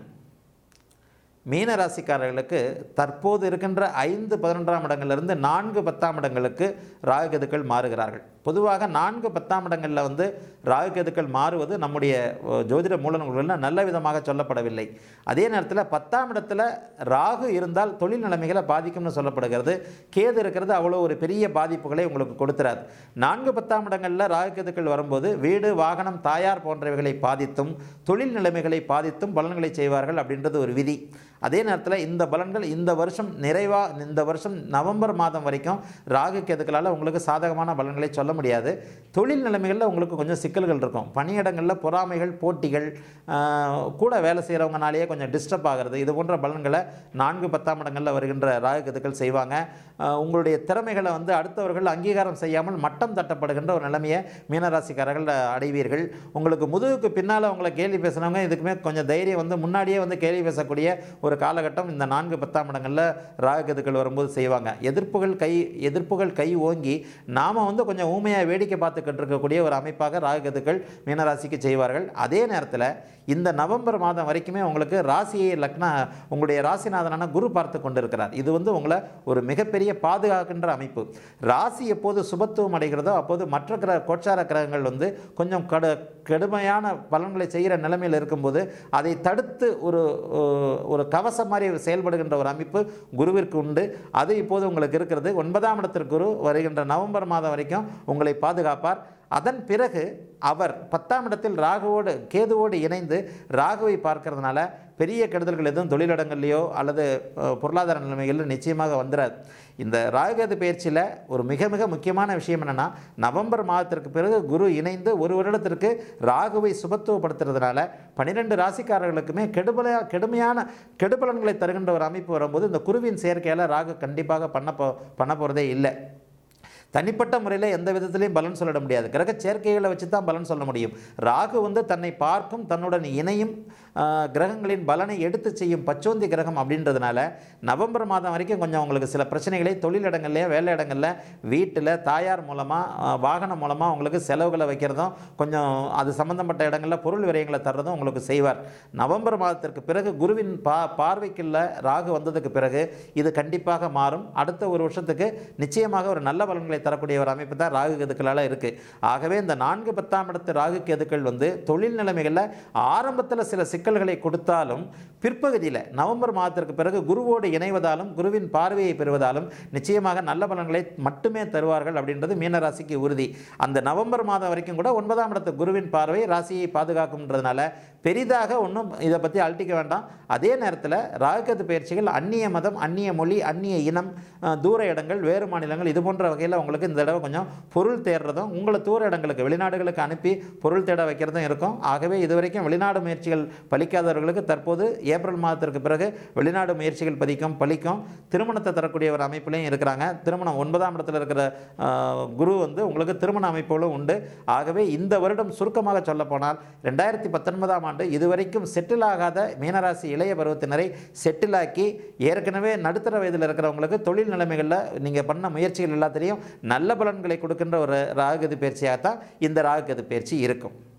Speaker 1: மீன ராசிக்காரர்களுக்கு தற்போது இருக்கின்ற ஐந்து பதினொன்றாம் இடங்களிலிருந்து நான்கு பத்தாம் இடங்களுக்கு ராகுகதுக்கள் மாறுகிறார்கள் பொதுவாக நான்கு பத்தாம் இடங்களில் வந்து ராகுகதுக்கள் மாறுவது நம்முடைய அஹ், ஜோதிட மூல நூல்களில் நல்ல விதமாக சொல்லப்படவில்லை அதே நேரத்தில் பத்தாம் இடத்துல ராகு இருந்தால் தொழில் நிலைமைகளை பாதிக்கும்னு சொல்லப்படுகிறது கேது இருக்கிறது அவ்வளோ ஒரு பெரிய பாதிப்புகளை உங்களுக்கு கொடுத்துறாது நான்கு பத்தாம் இடங்களில் ராகுகதுக்கள் வரும்போது வீடு வாகனம் தாயார் போன்றவைகளை பாதித்தும் தொழில் நிலைமைகளை பாதித்தும் பலன்களை செய்வார்கள் அப்படின்றது ஒரு விதி அதே நேரத்தில் இந்த பலன்கள் இந்த வருஷம் நிறைவாக இந்த வருஷம் நவம்பர் மாதம் வரைக்கும் ராகு கேதுக்களால் உங்களுக்கு சாதகமான பலன்களை சொல்ல முடியாது தொழில் நிலைமைகளில் உங்களுக்கு கொஞ்சம் சிக்கல்கள் இருக்கும் பணியிடங்களில் பொறாமைகள் போட்டிகள் ஆஹ், கூட வேலை செய்கிறவங்கனாலேயே கொஞ்சம் டிஸ்டர்ப் ஆகிறது இது போன்ற பலன்களை நான்கு பத்தாம் இடங்களில் வருகின்ற ராகு கேதுக்கள் செய்வாங்க ஆஹ், உங்களுடைய திறமைகளை வந்து அடுத்தவர்கள் அங்கீகாரம் செய்யாமல் மட்டம் தட்டப்படுகின்ற ஒரு நிலைமையை மீனராசிக்காரர்கள் அடைவீர்கள் உங்களுக்கு முதுகுக்கு பின்னால் உங்களை கேள்வி பேசுனவங்க இதுக்குமே கொஞ்சம் தைரியம் வந்து முன்னாடியே வந்து கேள்வி பேசக்கூடிய ஒரு காலகட்டம் இந்த நான்கு பத்தாம் இடங்களில் ராகுகதுக்கள் வரும்போது செய்வாங்க எதிர்ப்புகள் கை எதிர்ப்புகள் கை ஓங்கி நாம் வந்து கொஞ்சம் ஊமையாக வேடிக்கை பார்த்துக்கிட்டு இருக்கக்கூடிய ஒரு அமைப்பாக ராகுகதுக்கள் மீனராசிக்கு செய்வார்கள் அதே நேரத்தில் இந்த நவம்பர் மாதம் வரைக்குமே உங்களுக்கு ராசியை லக்ன உங்களுடைய ராசிநாதனான குரு பார்த்து கொண்டிருக்கிறார் இது வந்து உங்களை ஒரு மிகப்பெரிய பாதுகாக்கின்ற அமைப்பு ராசி எப்போது சுபத்துவம் அடைகிறதோ அப்போது மற்ற கிரக கோச்சார கிரகங்கள் வந்து கொஞ்சம் கடு கடுமையான பலன்களை செய்கிற நிலைமையில் இருக்கும்போது அதை தடுத்து ஒரு அஹ், ஒரு கவசம் மாதிரி செயல்படுகின்ற ஒரு அமைப்பு குருவிற்கு உண்டு அது இப்போது உங்களுக்கு இருக்கிறது ஒன்பதாம் இடத்திற்கு குரு வருகின்ற நவம்பர் மாதம் வரைக்கும் உங்களை பாதுகாப்பார் அதன் பிறகு அவர் பத்தாம் இடத்தில் ராகுவோடு கேதுவோடு இணைந்து ராகுவை பார்க்கறதுனால பெரிய கெடுதல்கள் எதுவும் தொழிலிடங்கள்லையோ அல்லது அஹ், பொருளாதார நிலைமைகளில் நிச்சயமாக வந்துடாது இந்த ராகுகேது பயிற்சியில் ஒரு மிக மிக முக்கியமான விஷயம் என்னென்னா நவம்பர் மாதத்திற்கு பிறகு குரு இணைந்து ஒரு வருடத்திற்கு ராகுவை சுபத்துவப்படுத்துறதுனால பன்னிரெண்டு ராசிக்காரர்களுக்குமே கெடுபல கெடுமையான கெடுபலன்களை தருகின்ற ஒரு அமைப்பு வரும்போது இந்த குருவின் சேர்க்கையால் ராகு கண்டிப்பாக பண்ண போ பண்ண போகிறதே இல்லை தனிப்பட்ட முறையில் எந்த விதத்திலையும் பலன் சொல்லிட முடியாது கிரக சேர்க்கைகளை வச்சு தான் பலன் சொல்ல முடியும் ராகு வந்து தன்னை பார்க்கும் தன்னுடன் இணையும் ஆஹ், கிரகங்களின் பலனை எடுத்து செய்யும் பச்சோந்தி கிரகம் அப்படின்றதுனால நவம்பர் மாதம் வரைக்கும் கொஞ்சம் உங்களுக்கு சில பிரச்சனைகளை தொழிலிடங்கள்லையோ வேலை இடங்களில் வீட்டில் தாயார் மூலமாக வாகனம் மூலமாக உங்களுக்கு செலவுகளை வைக்கிறதும் கொஞ்சம் அது சம்மந்தப்பட்ட இடங்களில் பொருள் விரயங்களை தர்றதும் உங்களுக்கு செய்வார் நவம்பர் மாதத்திற்கு பிறகு குருவின் பா பார்வைக்குள்ள ராகு வந்ததுக்கு பிறகு இது கண்டிப்பாக மாறும் அடுத்த ஒரு வருஷத்துக்கு நிச்சயமாக ஒரு நல்ல பலன்களை தரக்கூடிய ஒரு அமைப்பு தான் ராகு கேதுக்களால் இருக்குது ஆகவே இந்த நான்கு பத்தாம் இடத்து ராகு கேதுக்கள் வந்து தொழில் நிலைமைகளில் ஆரம்பத்தில் சில சிக்கல்களை கொடுத்தாலும் பிற்பகுதியில் நவம்பர் மாதத்திற்கு பிறகு குருவோடு இணைவதாலும் குருவின் பார்வையை பெறுவதாலும் நிச்சயமாக நல்ல பலன்களை மட்டுமே தருவார்கள் அப்படின்றது மீனராசிக்கு உறுதி அந்த நவம்பர் மாதம் வரைக்கும் கூட ஒன்பதாம் இடத்து குருவின் பார்வை ராசியை பாதுகாக்கும்ன்றதுனால பெரிதாக ஒன்றும் இதை பற்றி அழட்டிக்க வேண்டாம் அதே நேரத்தில் ராகுகது பயிற்சிகள் அந்நிய மதம் அந்நிய மொழி அந்நிய இனம் அஹ், தூர இடங்கள் வேறு மாநிலங்கள் இது போன்ற வகையில் உங்களுக்கு இந்த தடவை கொஞ்சம் பொருள் தேடுறதும் உங்களை தூர இடங்களுக்கு வெளிநாடுகளுக்கு அனுப்பி பொருள் தேட வைக்கிறதும் இருக்கும் ஆகவே இதுவரைக்கும் வெளிநாடு முயற்சிகள் பலிக்காதவர்களுக்கு தற்போது ஏப்ரல் மாதத்திற்கு பிறகு வெளிநாடு முயற்சிகள் பதிக்கும் பலிக்கும் திருமணத்தை தரக்கூடிய ஒரு அமைப்புலையும் இருக்கிறாங்க திருமணம் ஒன்பதாம் இடத்துல இருக்கிற ஆஹ், குரு வந்து உங்களுக்கு திருமண அமைப்புகளும் உண்டு ஆகவே இந்த வருடம் சுருக்கமாக சொல்லப்போனால் ரெண்டாயிரத்தி பத்தொன்பதாம் ஆண்டு இதுவரைக்கும் செட்டில் ஆகாத மீனராசி இளைய பருவத்தினரை செட்டில் ஆக்கி ஏற்கனவே நடுத்தர வயதில் இருக்கிறவங்களுக்கு தொழில் நிலைமைகளில் நீங்கள் பண்ண முயற்சிகள் எல்லாத்திலையும் நல்ல பலன்களை கொடுக்கின்ற ஒரு ராகுகது பயிற்சியாக தான் இந்த ராகுகது பயிற்சி இருக்கும்